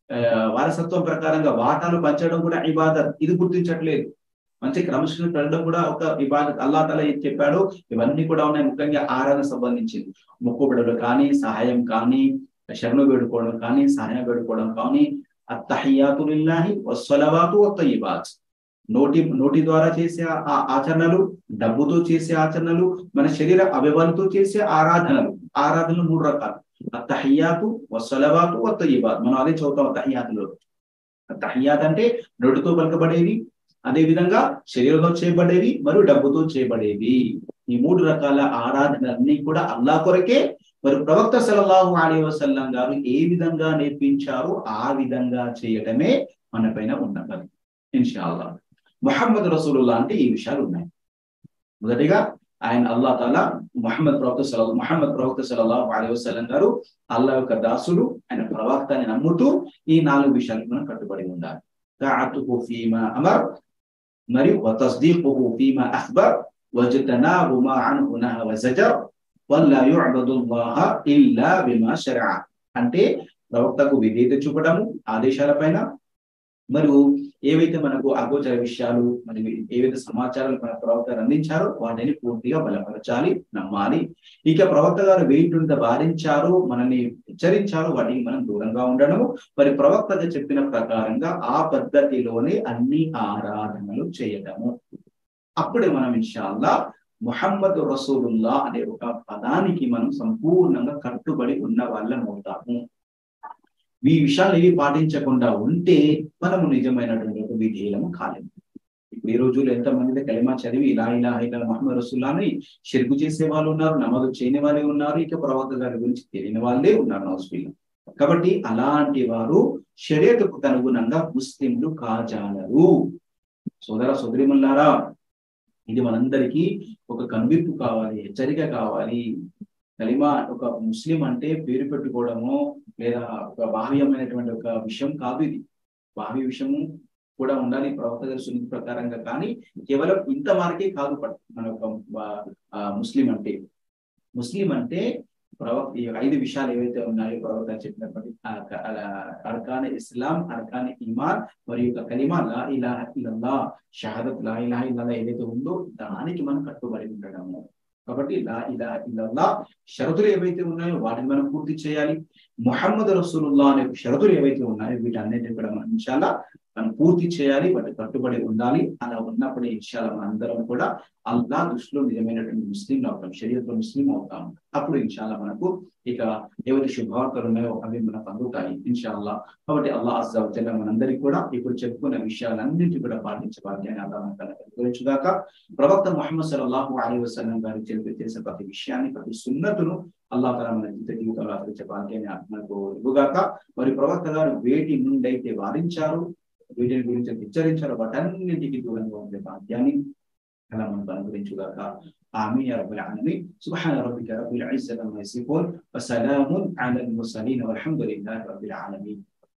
వారసత్వం ప్రకారంగా వాటాలు పంచడం కూడా ఇబాదత్ ఇది గుర్తించట్లేదు మంచి క్రమశిక్షణ పెట్టడం కూడా ఒక ఇబాదత్ అల్లా తల చెప్పాడు ఇవన్నీ కూడా ఉన్నాయి ముఖ్యంగా ఆరాధన సంబంధించింది మొక్కుబడులు కానీ సహాయం కానీ శరణు వేడుకోవడం కానీ సహాయం వేడుకోవడం కానీ అత్తహియాతులిల్లాహి వస్వలవాతు వత్తయిబాత్ నోటి నోటి ద్వారా చేసే ఆచరణలు డబ్బుతో చేసే ఆచరణలు మన శరీర అవయవాలతో చేసే ఆరాధనలు ఆరాధనలు మూడు రకాలు అత్తహియాతు వసలవాతు వత్తయిబాత్ మనం అదే చదువుతాం అత్తహియాతులో అత్తహియాత్ అంటే నోటితో పలకబడేవి అదే విధంగా శరీరంతో చేయబడేవి మరియు డబ్బుతో చేయబడేవి ఈ మూడు రకాల ఆరాధనలన్నీ కూడా అల్లా కొరకే మరి ప్రవక్త సలల్లాహు అలీ వసల్లం గారు ఏ విధంగా నేర్పించారో ఆ విధంగా చేయటమే మన పైన ఉన్నది ఇన్షాల్లా మొహమ్మద్ రసూలుల్లా అంటే ఈ విషయాలు ఉన్నాయి మొదటిగా ఆయన అల్లా తాలా మహమ్మద్ ప్రవక్త సల మహమ్మద్ ప్రవక్త సలల్లాహు అలీ వసల్లం గారు అల్లా యొక్క దాసులు ఆయన ప్రవక్త అని నమ్ముతూ ఈ నాలుగు విషయాలకు మనం కట్టుబడి ఉండాలి తాఅతుహు ఫీమా అమర్ మరియు వతస్దీఖుహు ఫీమా అఖ్బర్ వజ్తనాబు మా అన్హు నహ వజజర్ వల్లా యుఅబదుల్లాహ ఇల్లా బిమా షరఅ అంటే ప్రవక్తకు విధేయత చూపడము ఆదేశాలపైన మరియు ఏవైతే మనకు అగోచర విషయాలు మరియు ఏవైతే సమాచారాలు మన ప్రవక్త అందించారో వాటిని పూర్తిగా బలపరచాలి నమ్మాలి ఇక ప్రవక్త గారు వేయింటుంత వారించారో మనల్ని హెచ్చరించారో వాటికి మనం దూరంగా ఉండడము మరి ప్రవక్తగా చెప్పిన ప్రకారంగా ఆ పద్ధతిలోనే అన్ని ఆరాధనలు చేయడము అప్పుడే మనం ఇన్షాల్లా ముహమ్మద్ రసూలుల్లా అనే ఒక పదానికి మనం సంపూర్ణంగా కట్టుబడి ఉన్న వాళ్ళం అవుతాము ఈ విషయాలు ఏవి పాటించకుండా ఉంటే మనము నిజమైనటువంటి ఒక విధేయము కాలేము ఇప్పుడు ఈ రోజుల్లో ఎంతమంది కలిమా చదివి ఇలా ఇలా ఇలా మహమ్మద్ రసూల్లాని షిర్కు చేసే వాళ్ళు ఉన్నారు నమోదు చేయని వాళ్ళే ఉన్నారు ఇక ప్రవక్త గారి గురించి తెలియని వాళ్ళే ఉన్నారు నౌస్ఫీల్లో కాబట్టి అలాంటి వారు షరియతకు అనుగుణంగా ముస్లింలు కాజాలరు సోదర సోదరిమల్లారా ఇది మనందరికీ ఒక కనువిప్పు కావాలి హెచ్చరిక కావాలి కలిమా ఒక ముస్లిం అంటే పేరు పెట్టుకోవడము లేదా ఒక బాహ్యమైనటువంటి ఒక విషయం కాదు ఇది బాహ్య విషయము కూడా ఉండాలి ప్రవక్త గారి సున్నితి ప్రకారంగా కానీ కేవలం ఇంత మార్కే కాదు మన ఒక ముస్లిం అంటే ముస్లిం అంటే ప్రవక్త ఈ ఐదు విషయాలు ఏవైతే ఉన్నాయో ప్రవక్త చెప్పినటువంటి అర్కాన్ ఇస్లాం అర్కాన్ ఇమాన్ మరియు ఒక కలిమా లా ఇలాహ ఇల్లల్లా షహాదత్ లా ఇలాహ ఇల్లల్లా ఏదైతే ఉందో దానికి మనం కట్టుబడి ఉండడము కాబట్టి లా ఇలా ఇల్లల్లా షరతులు ఏవైతే ఉన్నాయో వాటిని మనం పూర్తి చేయాలి మొహమ్మద్ రసూలుల్లా అనే షరతులు ఏవైతే ఉన్నాయో వీటన్నిటిని కూడా మనం ఇన్షాల్లా మనం పూర్తి చేయాలి వాటి కట్టుబడి ఉండాలి అలా ఉన్నప్పుడు ఇన్షాల్లా మన అందరం కూడా అల్లా దృష్టిలో నిజమైనటువంటి ముస్లింలు అవుతాం శరీరంలో ముస్లిం అవుతాం అప్పుడు ఇన్షాల్లా మనకు ఇక ఏవైతే శుభవార్తలు ఉన్నాయో అవి మనకు అందుతాయి ఇన్షాల్లా కాబట్టి అల్లా అజ్జా మనందరికీ కూడా ఇప్పుడు చెప్పుకున్న విషయాలన్నింటి కూడా పాటించే భాగ్యాన్ని అల్లా మనకు ప్రవక్త మొహమ్మద్ సల్లాహు అలీ వసలం గారు తెలిపి చేసే ప్రతి విషయాన్ని ప్రతి సున్నతును అల్లా తల మన జీవితంలో అతనిచ్చే భాగ్యాన్ని మనకు ఇవ్వగాక మరి ప్రవక్త గారు వేటి నుండి అయితే వారించారు వీటిని గురించి హెచ్చరించారు వాటన్నింటికి దూరంగా ఉండే భాగ్యాన్ని అలా మనకు అనుగ్రహించుగాక آمين يا رب العالمين سبحان ربك رب العزة عما يصفون وسلام على المرسلين والحمد لله رب العالمين